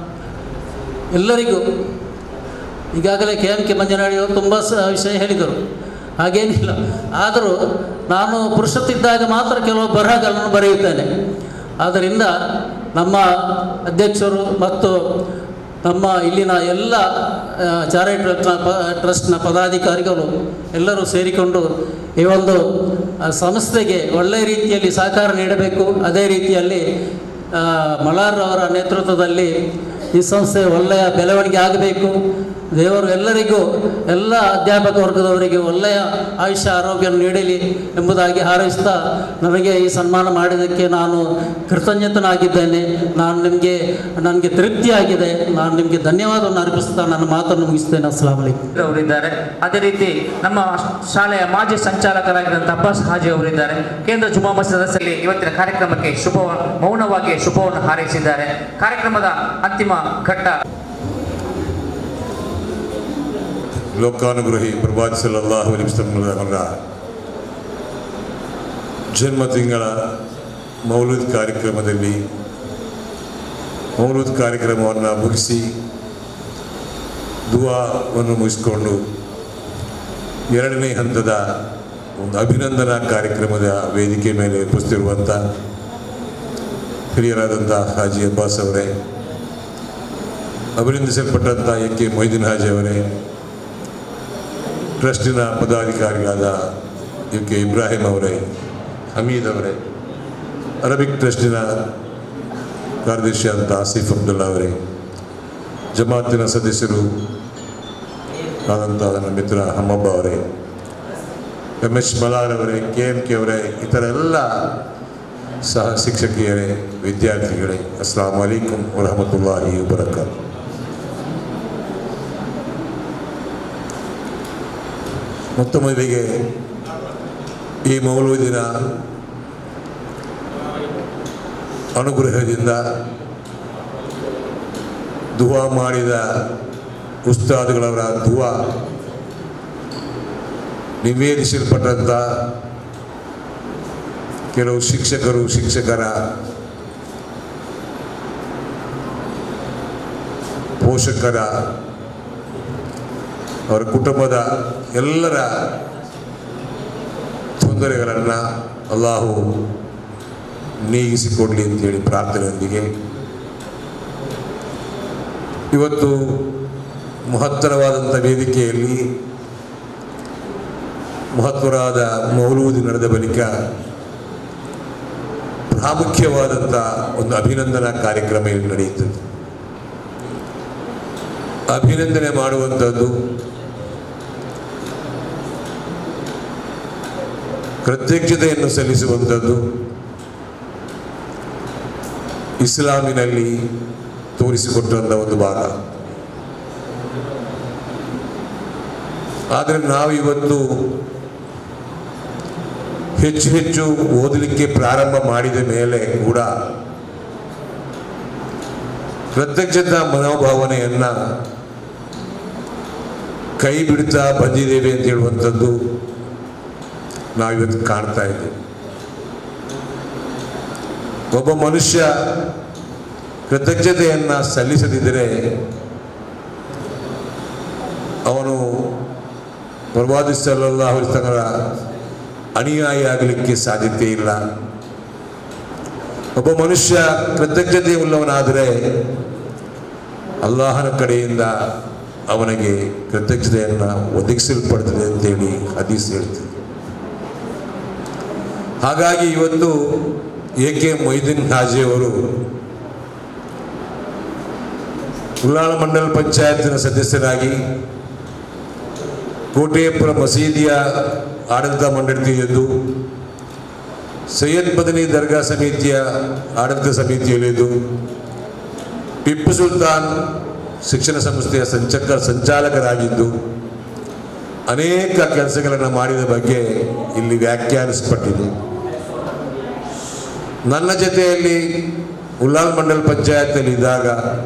ಎಲ್ಲರಿಗೂ ಈಗಾಗಲೇ ಕೆ ಎಂ ಕೆ ಮಂಜನಾಡಿಯವರು ತುಂಬ ಸ ವಿಷಯ ಹೇಳಿದರು ಹಾಗೇನಿಲ್ಲ ಆದರೂ ನಾನು ಪುರುಷತ್ತಿದ್ದಾಗ ಮಾತ್ರ ಕೆಲವು ಬರಹಗಳನ್ನು ಬರೆಯುತ್ತೇನೆ ಆದ್ದರಿಂದ ನಮ್ಮ ಅಧ್ಯಕ್ಷರು ಮತ್ತು ನಮ್ಮ ಇಲ್ಲಿನ ಎಲ್ಲ ಆ, ಚಾರಿಟಿ ಟ್ರಸ್ಟ್ನ ಪ ಟ್ರಸ್ಟ್ನ ಪದಾಧಿಕಾರಿಗಳು ಎಲ್ಲರೂ ಸೇರಿಕೊಂಡು ಈ ಒಂದು ಆ, ಸಂಸ್ಥೆಗೆ ಒಳ್ಳೆಯ ರೀತಿಯಲ್ಲಿ ಸಹಕಾರ ನೀಡಬೇಕು ಅದೇ ರೀತಿಯಲ್ಲಿ ಆ, ಮಲಾರ್ ಅವರ ನೇತೃತ್ವದಲ್ಲಿ ಈ ಸಂಸ್ಥೆ ಒಳ್ಳೆಯ ಬೆಳವಣಿಗೆ ಆಗಬೇಕು ದೇವರು ಎಲ್ಲರಿಗೂ ಎಲ್ಲ ಅಧ್ಯಾಪಕ ವರ್ಗದವರಿಗೆ ಒಳ್ಳೆಯ ಆಯುಷ್ಯ ಆರೋಗ್ಯ ನೀಡಲಿ ಎಂಬುದಾಗಿ ಹಾರೈಸ್ತಾ ನನಗೆ ಈ ಸನ್ಮಾನ ಮಾಡಿದ್ದಕ್ಕೆ ನಾನು ಕೃತಜ್ಞತನಾಗಿದ್ದೇನೆ ನಾನು ನಿಮಗೆ ನನಗೆ ತೃಪ್ತಿಯಾಗಿದೆ ನಾನು ನಿಮಗೆ ಧನ್ಯವಾದವನ್ನು ಅರ್ಪಿಸ್ತಾ ನನ್ನ ಮಾತನ್ನು ಮುಗಿಸ್ತೇನೆ ಅಸ್ಲಾಂ ವಲೈಕುಮ್ ಅವರಿದ್ದಾರೆ ಅದೇ ರೀತಿ ನಮ್ಮ ಶಾಲೆಯ ಮಾಜಿ ಸಂಚಾಲಕರಾಗಿದ್ದಂಥ ಅಬ್ಬಾಸ್ ಹಾಜಿ ಅವರಿದ್ದಾರೆ ಕೇಂದ್ರ ಜುಮಾ ಮಸೀದ್ ಸದಸ್ಯರಲ್ಲಿ ಇವತ್ತಿನ ಕಾರ್ಯಕ್ರಮಕ್ಕೆ ಶುಭ ಮೌನವಾಗಿ ಶುಭವನ್ನು ಹಾರೈಸಿದ್ದಾರೆ ಕಾರ್ಯಕ್ರಮದ ಅಂತಿಮ ಘಟ್ಟ ಲೋಕಾನುಗ್ರಹಿ ಪ್ರಭಾತ್ ಸಲ್ಲಲ್ಲಾಹು ಅಲೈಹಿ ವಸಲ್ಲಂ ಅವರ ಜನ್ಮ ತಿಂಗಳ ಮೌಲೂದ್ ಕಾರ್ಯಕ್ರಮದಲ್ಲಿ ಮೌಲೂದ್ ಕಾರ್ಯಕ್ರಮವನ್ನು ಮುಗಿಸಿ ದುವಾವನ್ನು ಮುಗಿಸಿಕೊಂಡು ಎರಡನೇ ಹಂತದ ಒಂದು ಅಭಿನಂದನಾ ಕಾರ್ಯಕ್ರಮದ ವೇದಿಕೆ ಮೇಲೆ ಉಪಸ್ಥಿತಿರುವಂಥ ಹಿರಿಯರಾದಂಥ ಹಾಜಿ ಅಬ್ಬಾಸ್ ಅವರೇ ಅಭಿನಂದಿಸಲ್ಪಟ್ಟಂಥ ಎ ಕೆ ಮೊಯ್ದೀನ್ ಹಾಜಿ ಅವರೇ ಟ್ರಸ್ಟಿನ ಪದಾಧಿಕಾರಿಗಳಾದ ಯು ಕೆ ಇಬ್ರಾಹಿಂ ಅವರೇ ಹಮೀದ್ ಅವರೇ ಅರಬಿಕ್ ಟ್ರಸ್ಟಿನ ಕಾರ್ಯದರ್ಶಿ ಅಂತ ಆಸಿಫ್ ಅಬ್ದುಲ್ಲಾ ಅವರೇ ಜಮಾತಿನ ಸದಸ್ಯರು ಆದಂಥ ನನ್ನ ಮಿತ್ರ ಹಮ್ಮಬ್ಬ ಅವರೇ ಎಮ್ ಎಚ್ ಮಲಾರ್ ಅವರೇ ಕೆ ಎಂ ಕೆ ಅವರೇ ಇತರ ಎಲ್ಲ ಸಹ ಶಿಕ್ಷಕಿಯರೇ ವಿದ್ಯಾರ್ಥಿಗಳೇ ಅಸ್ಲಾಂ ವಲೈಕುಂ ವರಹಮತುಲ್ಲಾಹಿ ವಬರಕಾತ್ ಮೊತ್ತ ಮೊದಲಿಗೆ ಈ ಮೌಲೂದಿನ ಅನುಗ್ರಹದಿಂದ ದುವಾ ಮಾಡಿದ ಉಸ್ತಾದ್ಗಳವರ ದುವಾ ನಿವೇದಿಸಲ್ಪಟ್ಟಂಥ ಕೆಲವು ಶಿಕ್ಷಕರು ಶಿಕ್ಷಕರ ಪೋಷಕರ ಅವರ ಕುಟುಂಬದ ಎಲ್ಲರ ತೊಂದರೆಗಳನ್ನು ಅಲ್ಲಾಹು ನೀಗಿಸಿಕೊಡಲಿ ಅಂತೇಳಿ ಪ್ರಾರ್ಥನೆಯೊಂದಿಗೆ ಇವತ್ತು ಮಹತ್ತರವಾದಂಥ ವೇದಿಕೆಯಲ್ಲಿ ಮಹತ್ವರಾದ ಮೌಲೂದಿ ನಡೆದ ಬಳಿಕ ಪ್ರಾಮುಖ್ಯವಾದಂಥ ಒಂದು ಅಭಿನಂದನಾ ಕಾರ್ಯಕ್ರಮ ಇಲ್ಲಿ ನಡೆಯುತ್ತದೆ ಅಭಿನಂದನೆ ಮಾಡುವಂಥದ್ದು ಕೃತಜ್ಞತೆಯನ್ನು ಸಲ್ಲಿಸುವಂಥದ್ದು ಇಸ್ಲಾಮಿನಲ್ಲಿ ತೋರಿಸಿಕೊಟ್ಟಂಥ ಒಂದು ಭಾಗ ಆದರೆ ನಾವು ಇವತ್ತು ಹೆಚ್ಚು ಹೆಚ್ಚು ಓದಲಿಕ್ಕೆ ಪ್ರಾರಂಭ ಮಾಡಿದ ಮೇಲೆ ಕೂಡ ಕೃತಜ್ಞತಾ ಮನೋಭಾವನೆಯನ್ನ ಕೈ ಬಿಡ್ತಾ ಬಂದಿದ್ದೇವೆ ಅಂತ ಹೇಳುವಂಥದ್ದು ನಾವಿವತ್ತು ಕಾಣ್ತಾ ಇದ್ದೇವೆ ಒಬ್ಬ ಮನುಷ್ಯ ಕೃತಜ್ಞತೆಯನ್ನ ಸಲ್ಲಿಸದಿದ್ದರೆ ಅವನು ಪ್ರವಾದಿ ಸಲ್ಲಲ್ಲಾಹು ತಗಳ ಅನುಯಾಯಿ ಆಗಲಿಕ್ಕೆ ಸಾಧ್ಯತೆ ಇಲ್ಲ ಒಬ್ಬ ಮನುಷ್ಯ ಕೃತಜ್ಞತೆ ಉಳ್ಳವನಾದರೆ ಅಲ್ಲಾಹನ ಕಡೆಯಿಂದ ಅವನಿಗೆ ಕೃತಜ್ಞತೆಯನ್ನು ಒದಗಿಸಲ್ಪಡ್ತದೆ ಅಂತೇಳಿ ಹದೀಸ್ ಹೇಳ್ತದೆ ಹಾಗಾಗಿ ಇವತ್ತು ಎ ಕೆ ಮೊಯ್ದೀನ್ ಹಾಜಿಯವರು ಉಲ್ಲಾಳ ಮಂಡಲ ಪಂಚಾಯತಿನ ಸದಸ್ಯರಾಗಿ ಕೋಟೆಯಪುರ ಮಸೀದಿಯ ಆಡಳಿತ ಮಂಡಳಿಯದ್ದು ಸೈಯದ್ ಮದನಿ ದರ್ಗಾ ಸಮಿತಿಯ ಆಡಳಿತ ಸಮಿತಿಯಲ್ಲಿದ್ದು ಟಿಪ್ಪು ಸುಲ್ತಾನ್ ಶಿಕ್ಷಣ ಸಂಸ್ಥೆಯ ಸಂಚಕ ಸಂಚಾಲಕರಾಗಿದ್ದು ಅನೇಕ ಕೆಲಸಗಳನ್ನು ಮಾಡಿದ ಬಗ್ಗೆ ಇಲ್ಲಿ ವ್ಯಾಖ್ಯಾನಿಸಲ್ಪಟ್ಟಿದೆ ನನ್ನ ಜೊತೆಯಲ್ಲಿ ಉಲ್ಲಾಲ್ ಮಂಡಲ್ ಪಂಚಾಯತ್ನಲ್ಲಿ ಇದ್ದಾಗ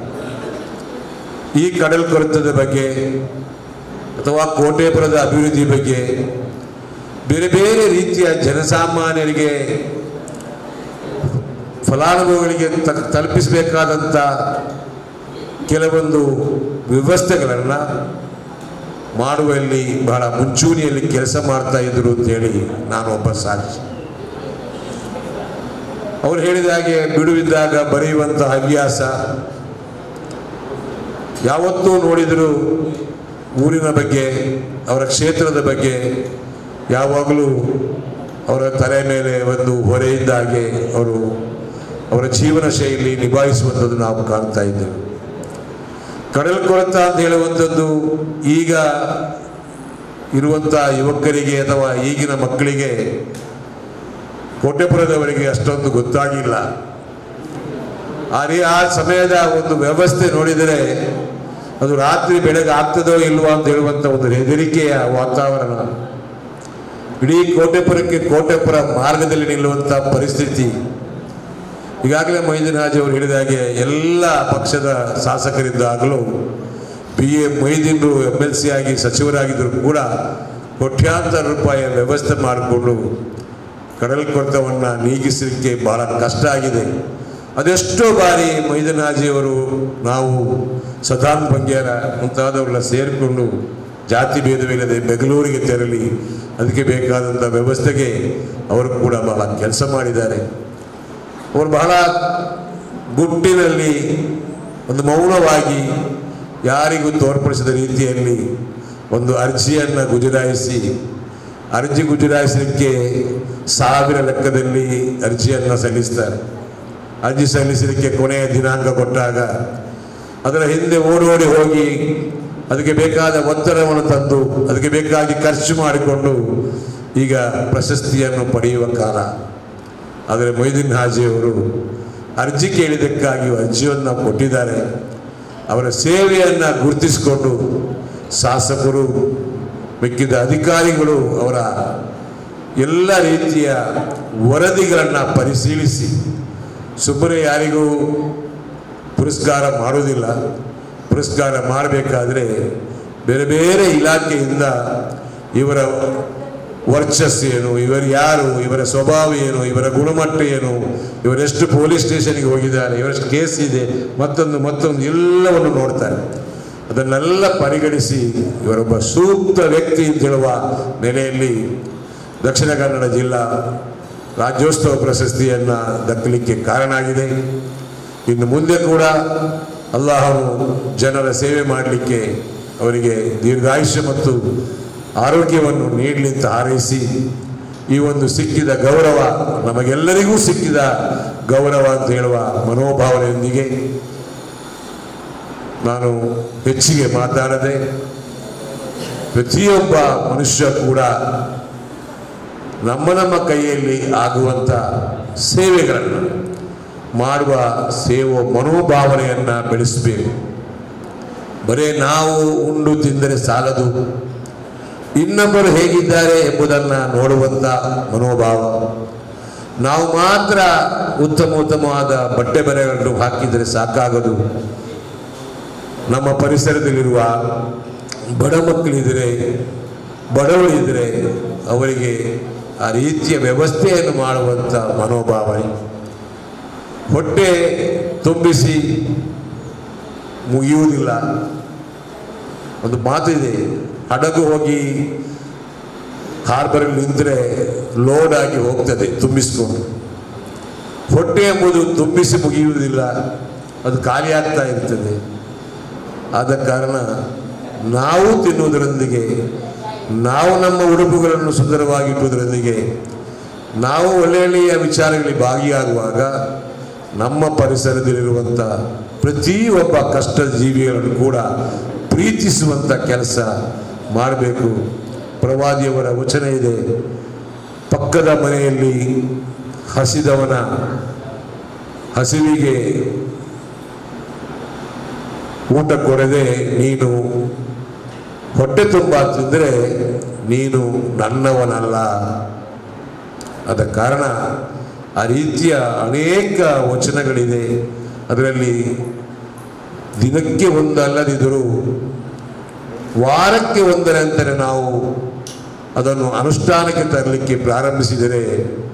ಈ ಕಡಲ್ ಕೊರೆತದ ಬಗ್ಗೆ ಅಥವಾ ಕೋಟೆಪುರದ ಅಭಿವೃದ್ಧಿ ಬಗ್ಗೆ ಬೇರೆ ಬೇರೆ ರೀತಿಯ ಜನಸಾಮಾನ್ಯರಿಗೆ ಫಲಾನುಭವಿಗಳಿಗೆ ತ- ತಲುಪಿಸಬೇಕಾದಂಥ ಕೆಲವೊಂದು ವ್ಯವಸ್ಥೆಗಳನ್ನು ಮಾಡುವಲ್ಲಿ ಬಹಳ ಮುಂಚೂಣಿಯಲ್ಲಿ ಕೆಲಸ ಮಾಡ್ತಾ ಇದ್ರು ಅಂತೇಳಿ ನಾನು ಒಬ್ಬ ಸಾಕ್ಷಿ ಅವ್ರು ಹೇಳಿದ ಹಾಗೆ ಬಿಡುವಿದ್ದಾಗ ಬರೆಯುವಂಥ ಹವ್ಯಾಸ ಯಾವತ್ತೂ ನೋಡಿದರೂ ಊರಿನ ಬಗ್ಗೆ ಅವರ ಕ್ಷೇತ್ರದ ಬಗ್ಗೆ ಯಾವಾಗಲೂ ಅವರ ತಲೆ ಮೇಲೆ ಒಂದು ಹೊರೆಯಿದ್ದ ಹಾಗೆ ಅವರು ಅವರ ಜೀವನ ಶೈಲಿ ನಿಭಾಯಿಸುವಂಥದ್ದು ನಾವು ಕಾಣ್ತಾ ಇದ್ದೇವೆ ಕಡಲ್ ಕೊರತ ಅಂತ ಹೇಳುವಂಥದ್ದು ಈಗ ಇರುವಂಥ ಯುವಕರಿಗೆ ಅಥವಾ ಈಗಿನ ಮಕ್ಕಳಿಗೆ ಕೋಟೆಪುರದವರಿಗೆ ಅಷ್ಟೊಂದು ಗೊತ್ತಾಗಿಲ್ಲ ಆದರೆ ಆ ಸಮಯದ ಒಂದು ವ್ಯವಸ್ಥೆ ನೋಡಿದರೆ ಅದು ರಾತ್ರಿ ಬೆಳಗ್ಗೆ ಆಗ್ತದೋ ಇಲ್ವೋ ಅಂತ ಹೇಳುವಂಥ ಒಂದು ಹೆದರಿಕೆಯ ವಾತಾವರಣ ಇಡೀ ಕೋಟೆಪುರಕ್ಕೆ ಕೋಟೆಪುರ ಮಾರ್ಗದಲ್ಲಿ ನಿಲ್ಲುವಂಥ ಪರಿಸ್ಥಿತಿ ಈಗಾಗಲೇ ಮೊಯ್ದೀನ್ ಹಾಜಿ ಅವರು ಹೇಳಿದ ಹಾಗೆ ಎಲ್ಲ ಪಕ್ಷದ ಶಾಸಕರಿದ್ದಾಗಲೂ ಬಿ ಎ ಮೊಯ್ದೀನ್ರು ಎಮ್ ಎಲ್ ಸಿ ಆಗಿ ಸಚಿವರಾಗಿದ್ದರೂ ಕೂಡ ಕೋಟ್ಯಾಂತರ ರೂಪಾಯಿಯ ವ್ಯವಸ್ಥೆ ಮಾಡಿಕೊಂಡು ಕಡಲ್ ಕೊರತವನ್ನು ನೀಗಿಸಲಿಕ್ಕೆ ಬಹಳ ಕಷ್ಟ ಆಗಿದೆ ಅದೆಷ್ಟೋ ಬಾರಿ ಮೊಯ್ದೀನ್ ಹಾಜಿಯವರು ನಾವು ಸದಾನ್ ಬಂಗ್ಯಾರ ಮುಂತಾದವರೆಲ್ಲ ಸೇರಿಕೊಂಡು ಜಾತಿ ಭೇದವಿಲ್ಲದೆ ಬೆಂಗಳೂರಿಗೆ ತೆರಳಿ ಅದಕ್ಕೆ ಬೇಕಾದಂಥ ವ್ಯವಸ್ಥೆಗೆ ಅವರು ಕೂಡ ಬಹಳ ಕೆಲಸ ಮಾಡಿದ್ದಾರೆ ಅವರು ಬಹಳ ಗುಟ್ಟಿನಲ್ಲಿ ಒಂದು ಮೌನವಾಗಿ ಯಾರಿಗೂ ತೋರ್ಪಡಿಸಿದ ರೀತಿಯಲ್ಲಿ ಒಂದು ಅರ್ಜಿಯನ್ನು ಗುಜರಾಯಿಸಿ ಅರ್ಜಿ ಗುಜರಾಯಿಸಲಿಕ್ಕೆ ಸಾವಿರ ಲೆಕ್ಕದಲ್ಲಿ ಅರ್ಜಿಯನ್ನು ಸಲ್ಲಿಸ್ತಾರೆ ಅರ್ಜಿ ಸಲ್ಲಿಸಲಿಕ್ಕೆ ಕೊನೆಯ ದಿನಾಂಕ ಕೊಟ್ಟಾಗ ಅದರ ಹಿಂದೆ ಓಡೋಡಿ ಹೋಗಿ ಅದಕ್ಕೆ ಬೇಕಾದ ಒತ್ತಡವನ್ನು ತಂದು ಅದಕ್ಕೆ ಬೇಕಾಗಿ ಖರ್ಚು ಮಾಡಿಕೊಂಡು ಈಗ ಪ್ರಶಸ್ತಿಯನ್ನು ಪಡೆಯುವ ಕಾಲ ಆದರೆ ಮೊಯ್ದೀನ್ ಹಾಜಿಯವರು ಅರ್ಜಿ ಕೇಳಿದ್ದಕ್ಕಾಗಿ ಅರ್ಜಿಯನ್ನು ಕೊಟ್ಟಿದ್ದಾರೆ ಅವರ ಸೇವೆಯನ್ನು ಗುರುತಿಸಿಕೊಂಡು ಶಾಸಕರು ಮಿಕ್ಕಿದ ಅಧಿಕಾರಿಗಳು ಅವರ ಎಲ್ಲ ರೀತಿಯ ವರದಿಗಳನ್ನು ಪರಿಶೀಲಿಸಿ ಸುಮ್ಮನೆ ಯಾರಿಗೂ ಪುರಸ್ಕಾರ ಮಾಡೋದಿಲ್ಲ ಪುರಸ್ಕಾರ ಮಾಡಬೇಕಾದ್ರೆ ಬೇರೆ ಬೇರೆ ಇಲಾಖೆಯಿಂದ ಇವರ ವರ್ಚಸ್ಸು ಏನು ಇವರು ಯಾರು ಇವರ ಸ್ವಭಾವ ಏನು ಇವರ ಗುಣಮಟ್ಟ ಏನು ಇವರೆಷ್ಟು ಪೊಲೀಸ್ ಸ್ಟೇಷನ್ಗೆ ಹೋಗಿದ್ದಾರೆ ಇವರೆಷ್ಟು ಕೇಸ್ ಇದೆ ಮತ್ತೊಂದು ಮತ್ತೊಂದು ಎಲ್ಲವನ್ನು ನೋಡ್ತಾರೆ ಅದನ್ನೆಲ್ಲ ಪರಿಗಣಿಸಿ ಇವರೊಬ್ಬ ಸೂಕ್ತ ವ್ಯಕ್ತಿ ಅಂತ ಹೇಳುವ ನೆಲೆಯಲ್ಲಿ ದಕ್ಷಿಣ ಕನ್ನಡ ಜಿಲ್ಲಾ ರಾಜ್ಯೋತ್ಸವ ಪ್ರಶಸ್ತಿಯನ್ನು ದಕ್ಕಲಿಕ್ಕೆ ಕಾರಣ ಆಗಿದೆ ಇನ್ನು ಮುಂದೆ ಕೂಡ ಅಲ್ಲಾಹನು ಜನರ ಸೇವೆ ಮಾಡಲಿಕ್ಕೆ ಅವರಿಗೆ ದೀರ್ಘಾಯುಷ್ಯ ಮತ್ತು ಆರೋಗ್ಯವನ್ನು ನೀಡಲಿ ಅಂತ ಹಾರೈಸಿ ಈ ಒಂದು ಸಿಕ್ಕಿದ ಗೌರವ ನಮಗೆಲ್ಲರಿಗೂ ಸಿಕ್ಕಿದ ಗೌರವ ಅಂತ ಹೇಳುವ ಮನೋಭಾವನೆಯೊಂದಿಗೆ ನಾನು ಹೆಚ್ಚಿಗೆ ಮಾತಾಡದೆ ಪ್ರತಿಯೊಬ್ಬ ಮನುಷ್ಯ ಕೂಡ ನಮ್ಮ ನಮ್ಮ ಕೈಯಲ್ಲಿ ಆಗುವಂಥ ಸೇವೆಗಳನ್ನು ಮಾಡುವ ಸೇವೋ ಮನೋಭಾವನೆಯನ್ನು ಬೆಳೆಸಬೇಕು ಬರೇ ನಾವು ಉಂಡು ತಿಂದರೆ ಸಾಲದು ಇನ್ನೊಬ್ಬರು ಹೇಗಿದ್ದಾರೆ ಎಂಬುದನ್ನು ನೋಡುವಂಥ ಮನೋಭಾವ ನಾವು ಮಾತ್ರ ಉತ್ತಮ ಉತ್ತಮವಾದ ಬಟ್ಟೆ ಬರೆಗಳನ್ನು ಹಾಕಿದರೆ ಸಾಕಾಗದು ನಮ್ಮ ಪರಿಸರದಲ್ಲಿರುವ ಬಡ ಮಕ್ಕಳಿದ್ದರೆ ಬಡವರಿದ್ದರೆ ಅವರಿಗೆ ಆ ರೀತಿಯ ವ್ಯವಸ್ಥೆಯನ್ನು ಮಾಡುವಂಥ ಮನೋಭಾವನೆ ಹೊಟ್ಟೆ ತುಂಬಿಸಿ ಮುಗಿಯುವುದಿಲ್ಲ ಒಂದು ಮಾತಿದೆ ಹಡಗು ಹೋಗಿ ಹಾರ್ಬರಲ್ಲಿ ನಿಂತರೆ ಲೋಡ್ ಆಗಿ ಹೋಗ್ತದೆ ತುಂಬಿಸ್ಕೊಂಡು ಹೊಟ್ಟೆ ಎಂಬುದು ತುಂಬಿಸಿ ಮುಗಿಯುವುದಿಲ್ಲ ಅದು ಖಾಲಿ ಆಗ್ತಾ ಇರ್ತದೆ ಆದ ಕಾರಣ ನಾವು ತಿನ್ನುವುದರೊಂದಿಗೆ ನಾವು ನಮ್ಮ ಉಡುಪುಗಳನ್ನು ಸುಂದರವಾಗಿಟ್ಟುವುದರೊಂದಿಗೆ ನಾವು ಒಳ್ಳೆಯ ಒಳ್ಳೆಯ ವಿಚಾರಗಳಲ್ಲಿ ಭಾಗಿಯಾಗುವಾಗ ನಮ್ಮ ಪರಿಸರದಲ್ಲಿರುವಂಥ ಪ್ರತಿಯೊಬ್ಬ ಕಷ್ಟ ಜೀವಿಗಳನ್ನು ಕೂಡ ಪ್ರೀತಿಸುವಂಥ ಕೆಲಸ ಮಾಡಬೇಕು ಪ್ರವಾದಿಯವರ ವಚನ ಇದೆ ಪಕ್ಕದ ಮನೆಯಲ್ಲಿ ಹಸಿದವನ ಹಸಿವಿಗೆ ಊಟ ಕೊಡದೆ ನೀನು ಹೊಟ್ಟೆ ತುಂಬ ತಿಂದರೆ ನೀನು ನನ್ನವನಲ್ಲ ಆದ ಕಾರಣ ಆ ರೀತಿಯ ಅನೇಕ ವಚನಗಳಿದೆ ಅದರಲ್ಲಿ ದಿನಕ್ಕೆ ಒಂದಲ್ಲದಿದ್ದರೂ ವಾರಕ್ಕೆ ಒಂದರಂತೆ ನಾವು ಅದನ್ನು ಅನುಷ್ಠಾನಕ್ಕೆ ತರಲಿಕ್ಕೆ ಪ್ರಾರಂಭಿಸಿದರೆ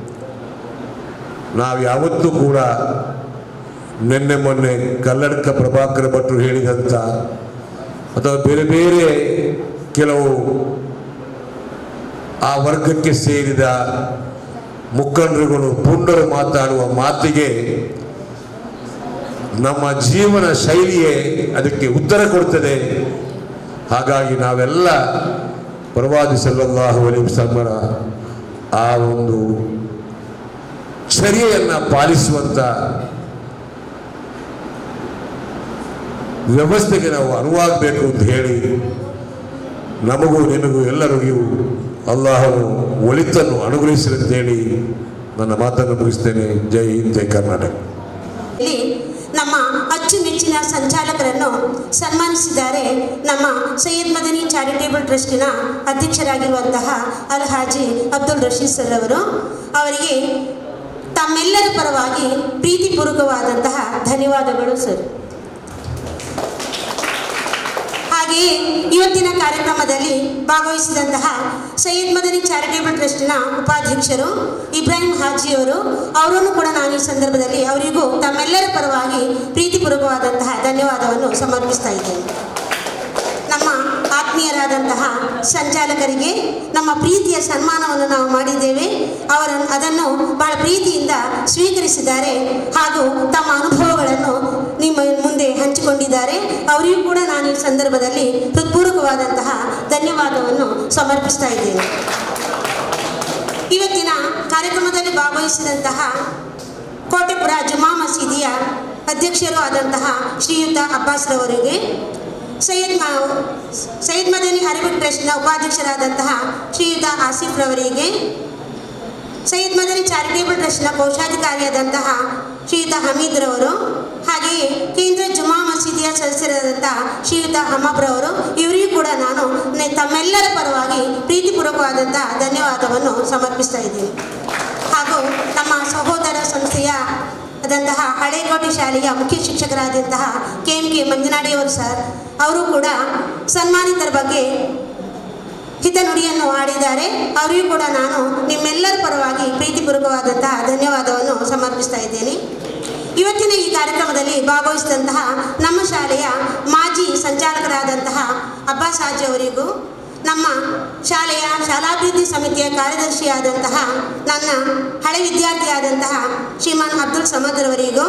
ನಾವು ಯಾವತ್ತೂ ಕೂಡ ನಿನ್ನೆ ಮೊನ್ನೆ ಕಲ್ಲಡ್ಕ ಪ್ರಭಾಕರ ಭಟ್ರು ಹೇಳಿದಂಥ ಅಥವಾ ಬೇರೆ ಬೇರೆ ಕೆಲವು ಆ ವರ್ಗಕ್ಕೆ ಸೇರಿದ ಮುಖಂಡರುಗಳು ಪುಂಡರು ಮಾತಾಡುವ ಮಾತಿಗೆ ನಮ್ಮ ಜೀವನ ಶೈಲಿಯೇ ಅದಕ್ಕೆ ಉತ್ತರ ಕೊಡ್ತದೆ ಹಾಗಾಗಿ ನಾವೆಲ್ಲ ಪ್ರವಾದಿ ಸಲ್ಲಲ್ಲಾಹು ಅಲೈಹಿ ವಸಲ್ಲಮರ ಆ ಒಂದು ಚರ್ಯೆಯನ್ನು ಪಾಲಿಸುವಂಥ ವ್ಯವಸ್ಥೆಗೆ ನಾವು ಅನುವಾಗಬೇಕು ಅಂತ ಹೇಳಿ ನಮಗೂ ನಿಮಗೂ ಎಲ್ಲರಿಗೂ ಅಲ್ಲಾಹನು ಒಳಿತನ್ನು ಅನುಗ್ರಹಿಸಿರಂತೇಳಿ ನನ್ನ ಮಾತನ್ನು ಮುಗಿಸ್ತೇನೆ ಜೈ ಹಿಂದ್ ಜೈ ಕರ್ನಾಟಕ ಇಲ್ಲಿ ನಮ್ಮ ಅಚ್ಚುಮೆಚ್ಚಿನ ಸಂಚಾಲಕರನ್ನು ಸನ್ಮಾನಿಸಿದ್ದಾರೆ ನಮ್ಮ ಸೈಯದ್ ಮದನಿ ಚಾರಿಟೇಬಲ್ ಟ್ರಸ್ಟಿನ ಅಧ್ಯಕ್ಷರಾಗಿರುವಂತಹ ಅಲ್ ಹಾಜಿ ಅಬ್ದುಲ್ ರಶೀದ್ ಸರ್ ಅವರು ಅವರಿಗೆ ತಮ್ಮೆಲ್ಲರ ಪರವಾಗಿ ಪ್ರೀತಿಪೂರ್ವಕವಾದಂತಹ ಧನ್ಯವಾದಗಳು ಸರ್ ಹಾಗೆಯೇ ಇವತ್ತಿನ ಕಾರ್ಯಕ್ರಮದಲ್ಲಿ ಭಾಗವಹಿಸಿದಂತಹ ಸೈಯದ್ ಮದನಿ ಚಾರಿಟೇಬಲ್ ಟ್ರಸ್ಟಿನ ಉಪಾಧ್ಯಕ್ಷರು ಇಬ್ರಾಹಿಂ ಹಾಜಿಯವರು ಅವರನ್ನು ಕೂಡ ನಾನು ಈ ಸಂದರ್ಭದಲ್ಲಿ ಅವರಿಗೂ ತಮ್ಮೆಲ್ಲರ ಪರವಾಗಿ ಪ್ರೀತಿಪೂರ್ವಕವಾದಂತಹ ಧನ್ಯವಾದವನ್ನು ಸಮರ್ಪಿಸ್ತಾ ಇದ್ದೇನೆ ನಮ್ಮ ಆತ್ಮೀಯರಾದಂತಹ ಸಂಚಾಲಕರಿಗೆ ನಮ್ಮ ಪ್ರೀತಿಯ ಸನ್ಮಾನವನ್ನು ನಾವು ಮಾಡಿದ್ದೇವೆ ಅವರ ಅದನ್ನು ಬಹಳ ಪ್ರೀತಿಯಿಂದ ಸ್ವೀಕರಿಸಿದ್ದಾರೆ ಹಾಗೂ ತಮ್ಮ ಅನುಭವಗಳನ್ನು ನಿಮ್ಮ ಮುಂದೆ ಹಂಚಿಕೊಂಡಿದ್ದಾರೆ ಅವರಿಗೂ ಕೂಡ ನಾನು ಈ ಸಂದರ್ಭದಲ್ಲಿ ಹೃತ್ಪೂರ್ವಕವಾದಂತಹ ಧನ್ಯವಾದವನ್ನು ಸಮರ್ಪಿಸ್ತಾ ಇದ್ದೇನೆ ಇವತ್ತಿನ ಕಾರ್ಯಕ್ರಮದಲ್ಲಿ ಭಾಗವಹಿಸಿದಂತಹ ಕೋಟೆಪುರ ಜುಮಾ ಮಸೀದಿಯ ಅಧ್ಯಕ್ಷರು ಆದಂತಹ ಶ್ರೀಯುತ ಅಬ್ಬಾಸ್ರವರಿಗೆ ಸೈಯದ್ ಮ- ಸೈಯದ್ ಮದನಿ ಅರಬಿಕ್ ಟ್ರಸ್ಟ್ನ ಉಪಾಧ್ಯಕ್ಷರಾದಂತಹ ಶ್ರೀಯುತ ಆಸಿಫ್ ರವರಿಗೆ ಸೈಯದ್ ಮದನಿ ಚಾರಿಟೇಬಲ್ ಟ್ರಸ್ಟ್ನ ಕೋಶಾಧಿಕಾರಿಯಾದಂತಹ ಶ್ರೀಯುತ ಹಮೀದ್ ರವರು ಹಾಗೆಯೇ ಕೇಂದ್ರ ಜುಮಾ ಮಸೀದಿಯ ಸದಸ್ಯರಾದಂತಹ ಶ್ರೀಯುತ ಹಮಬ್ ರವರು ಇವರಿಗೂ ಕೂಡ ನಾನು ನೆ- ತಮ್ಮೆಲ್ಲರ ಪರವಾಗಿ ಪ್ರೀತಿಪೂರ್ವಕವಾದಂತಹ ಧನ್ಯವಾದವನ್ನು ಸಮರ್ಪಿಸ್ತಾ ಇದ್ದೀನಿ ಹಾಗೂ ನಮ್ಮ ಸಹೋದರ ಸಂಸ್ಥೆಯ ಆದಂತಹ ಹಳೇಕೋಟೆ ಶಾಲೆಯ ಮುಖ್ಯ ಶಿಕ್ಷಕರಾದಂತಹ ಕೆ ಎಂ ಕೆ ಮಂಜನಾಡಿಯವರು ಸರ್ ಅವರು ಕೂಡ ಸನ್ಮಾನಿತರ ಬಗ್ಗೆ ಹಿತನುಡಿಯನ್ನು ಆಡಿದ್ದಾರೆ ಅವರಿಗೂ ಕೂಡ ನಾನು ನಿಮ್ಮೆಲ್ಲರ ಪರವಾಗಿ ಪ್ರೀತಿಪೂರ್ವಕವಾದಂತಹ ಧನ್ಯವಾದವನ್ನು ಸಮರ್ಪಿಸ್ತಾ ಇದ್ದೇನೆ ಇವತ್ತಿನ ಈ ಕಾರ್ಯಕ್ರಮದಲ್ಲಿ ಭಾಗವಹಿಸಿದಂತಹ ನಮ್ಮ ಶಾಲೆಯ ಮಾಜಿ ಸಂಚಾಲಕರಾದಂತಹ ಅಬ್ಬಾಸ್ ಹಾಜಿ ಅವರಿಗೂ ನಮ್ಮ ಶಾಲೆಯ ಶಾಲಾಭಿವೃದ್ಧಿ ಸಮಿತಿಯ ಕಾರ್ಯದರ್ಶಿಯಾದಂತಹ ನನ್ನ ಹಳೆ ವಿದ್ಯಾರ್ಥಿಯಾದಂತಹ ಶ್ರೀಮಾನ್ ಅಬ್ದುಲ್ ಸಮದ್ ರವರಿಗೂ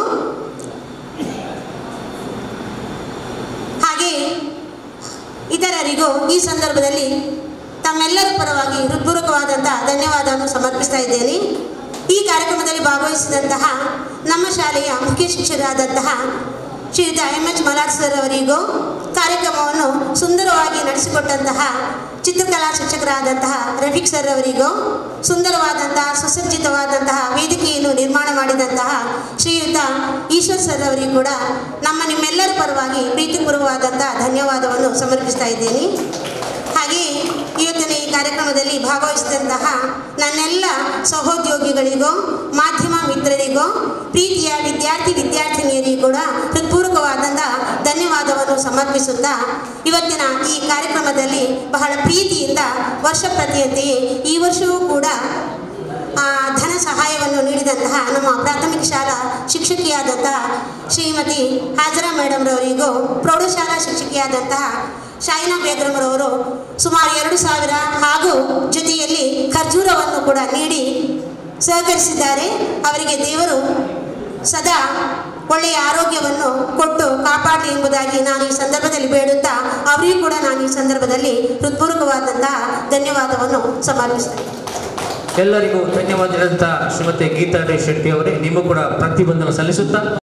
ಹಾಗೆ ಇತರರಿಗೂ ಈ ಸಂದರ್ಭದಲ್ಲಿ ತಮ್ಮೆಲ್ಲರ ಪರವಾಗಿ ಹೃತ್ಪೂರ್ವಕವಾದಂತಹ ಧನ್ಯವಾದವನ್ನು ಸಮರ್ಪಿಸ್ತಾ ಇದ್ದೇನೆ ಈ ಕಾರ್ಯಕ್ರಮದಲ್ಲಿ ಭಾಗವಹಿಸಿದಂತಹ ನಮ್ಮ ಶಾಲೆಯ ಮುಖ್ಯ ಶಿಕ್ಷಕರಾದಂತಹ ಶ್ರೀಯುತ ಎಂ ಎಚ್ ಮಲಾಡ್ ಸರ್ ಅವರಿಗೂ ಕಾರ್ಯಕ್ರಮವನ್ನು ಸುಂದರವಾಗಿ ನಡೆಸಿಕೊಟ್ಟಂತಹ ಚಿತ್ರಕಲಾ ಶಿಕ್ಷಕರಾದಂತಹ ರಫೀಕ್ ಸರ್ ಅವರಿಗೂ ಸುಂದರವಾದಂತಹ ಸುಸಜ್ಜಿತವಾದಂತಹ ವೇದಿಕೆಯನ್ನು ನಿರ್ಮಾಣ ಮಾಡಿದಂತಹ ಶ್ರೀಯುತ ಈಶ್ವರ್ ಸರ್ ಅವರಿಗೂ ಕೂಡ ನಮ್ಮ ನಿಮ್ಮೆಲ್ಲರ ಪರವಾಗಿ ಪ್ರೀತಿಪೂರ್ವವಾದಂತಹ ಧನ್ಯವಾದವನ್ನು ಸಮರ್ಪಿಸ್ತಾ ಇದ್ದೀನಿ ಹಾಗೆಯೇ ಇವತ್ತಿನ ಈ ಕಾರ್ಯಕ್ರಮದಲ್ಲಿ ಭಾಗವಹಿಸಿದಂತಹ ನನ್ನೆಲ್ಲ ಸಹೋದ್ಯೋಗಿಗಳಿಗೂ ಮಾಧ್ಯಮ ಮಿತ್ರರಿಗೂ ಪ್ರೀತಿಯ ವಿದ್ಯಾರ್ಥಿ ವಿದ್ಯಾರ್ಥಿನಿಯರಿಗೂ ಕೂಡ ಹೃತ್ಪೂರ್ವಕವಾದಂತಹ ಧನ್ಯವಾದವನ್ನು ಸಮರ್ಪಿಸುತ್ತಾ ಇವತ್ತಿನ ಈ ಕಾರ್ಯಕ್ರಮದಲ್ಲಿ ಬಹಳ ಪ್ರೀತಿಯಿಂದ ವರ್ಷ ಪ್ರತಿಯಂತೆಯೇ ಈ ವರ್ಷವೂ ಕೂಡ ಆ, ಧನ ಸಹಾಯವನ್ನು ನೀಡಿದಂತಹ ನಮ್ಮ ಪ್ರಾಥಮಿಕ ಶಾಲಾ ಶಿಕ್ಷಕಿಯಾದಂತಹ ಶ್ರೀಮತಿ ಹಾಜರಾ ಮೇಡಮ್ ರವರಿಗೂ ಪ್ರೌಢಶಾಲಾ ಶಿಕ್ಷಕಿಯಾದಂತಹ ಶಾಯಿನಾ ಬೇಗಮ್ರವರು ಸುಮಾರು ಎರಡು ಸಾವಿರ ಹಾಗೂ ಜೊತೆಯಲ್ಲಿ ಖರ್ಜೂರವನ್ನು ಕೂಡ ನೀಡಿ ಸಹಕರಿಸಿದ್ದಾರೆ ಅವರಿಗೆ ದೇವರು ಸದಾ ಒಳ್ಳೆಯ ಆರೋಗ್ಯವನ್ನು ಕೊಟ್ಟು ಕಾಪಾಡಿ ಎಂಬುದಾಗಿ ನಾನು ಈ ಸಂದರ್ಭದಲ್ಲಿ ಬೇಡುತ್ತಾ ಅವರಿಗೂ ಕೂಡ ನಾನು ಈ ಸಂದರ್ಭದಲ್ಲಿ ಹೃತ್ಪೂರ್ವಕವಾದಂತಹ ಧನ್ಯವಾದವನ್ನು ಸಮರ್ಪಿಸ್ತೇನೆ ಎಲ್ಲರಿಗೂ ಧನ್ಯವಾದಗಳಂತ ಶ್ರೀಮತಿ ಗೀತಾ ಡಿ ಶೆಟ್ಟಿ ಅವರೇ ನಿಮಗೂ ಕೂಡ ಪ್ರತಿಬಂಧನ ಸಲ್ಲಿಸುತ್ತಾ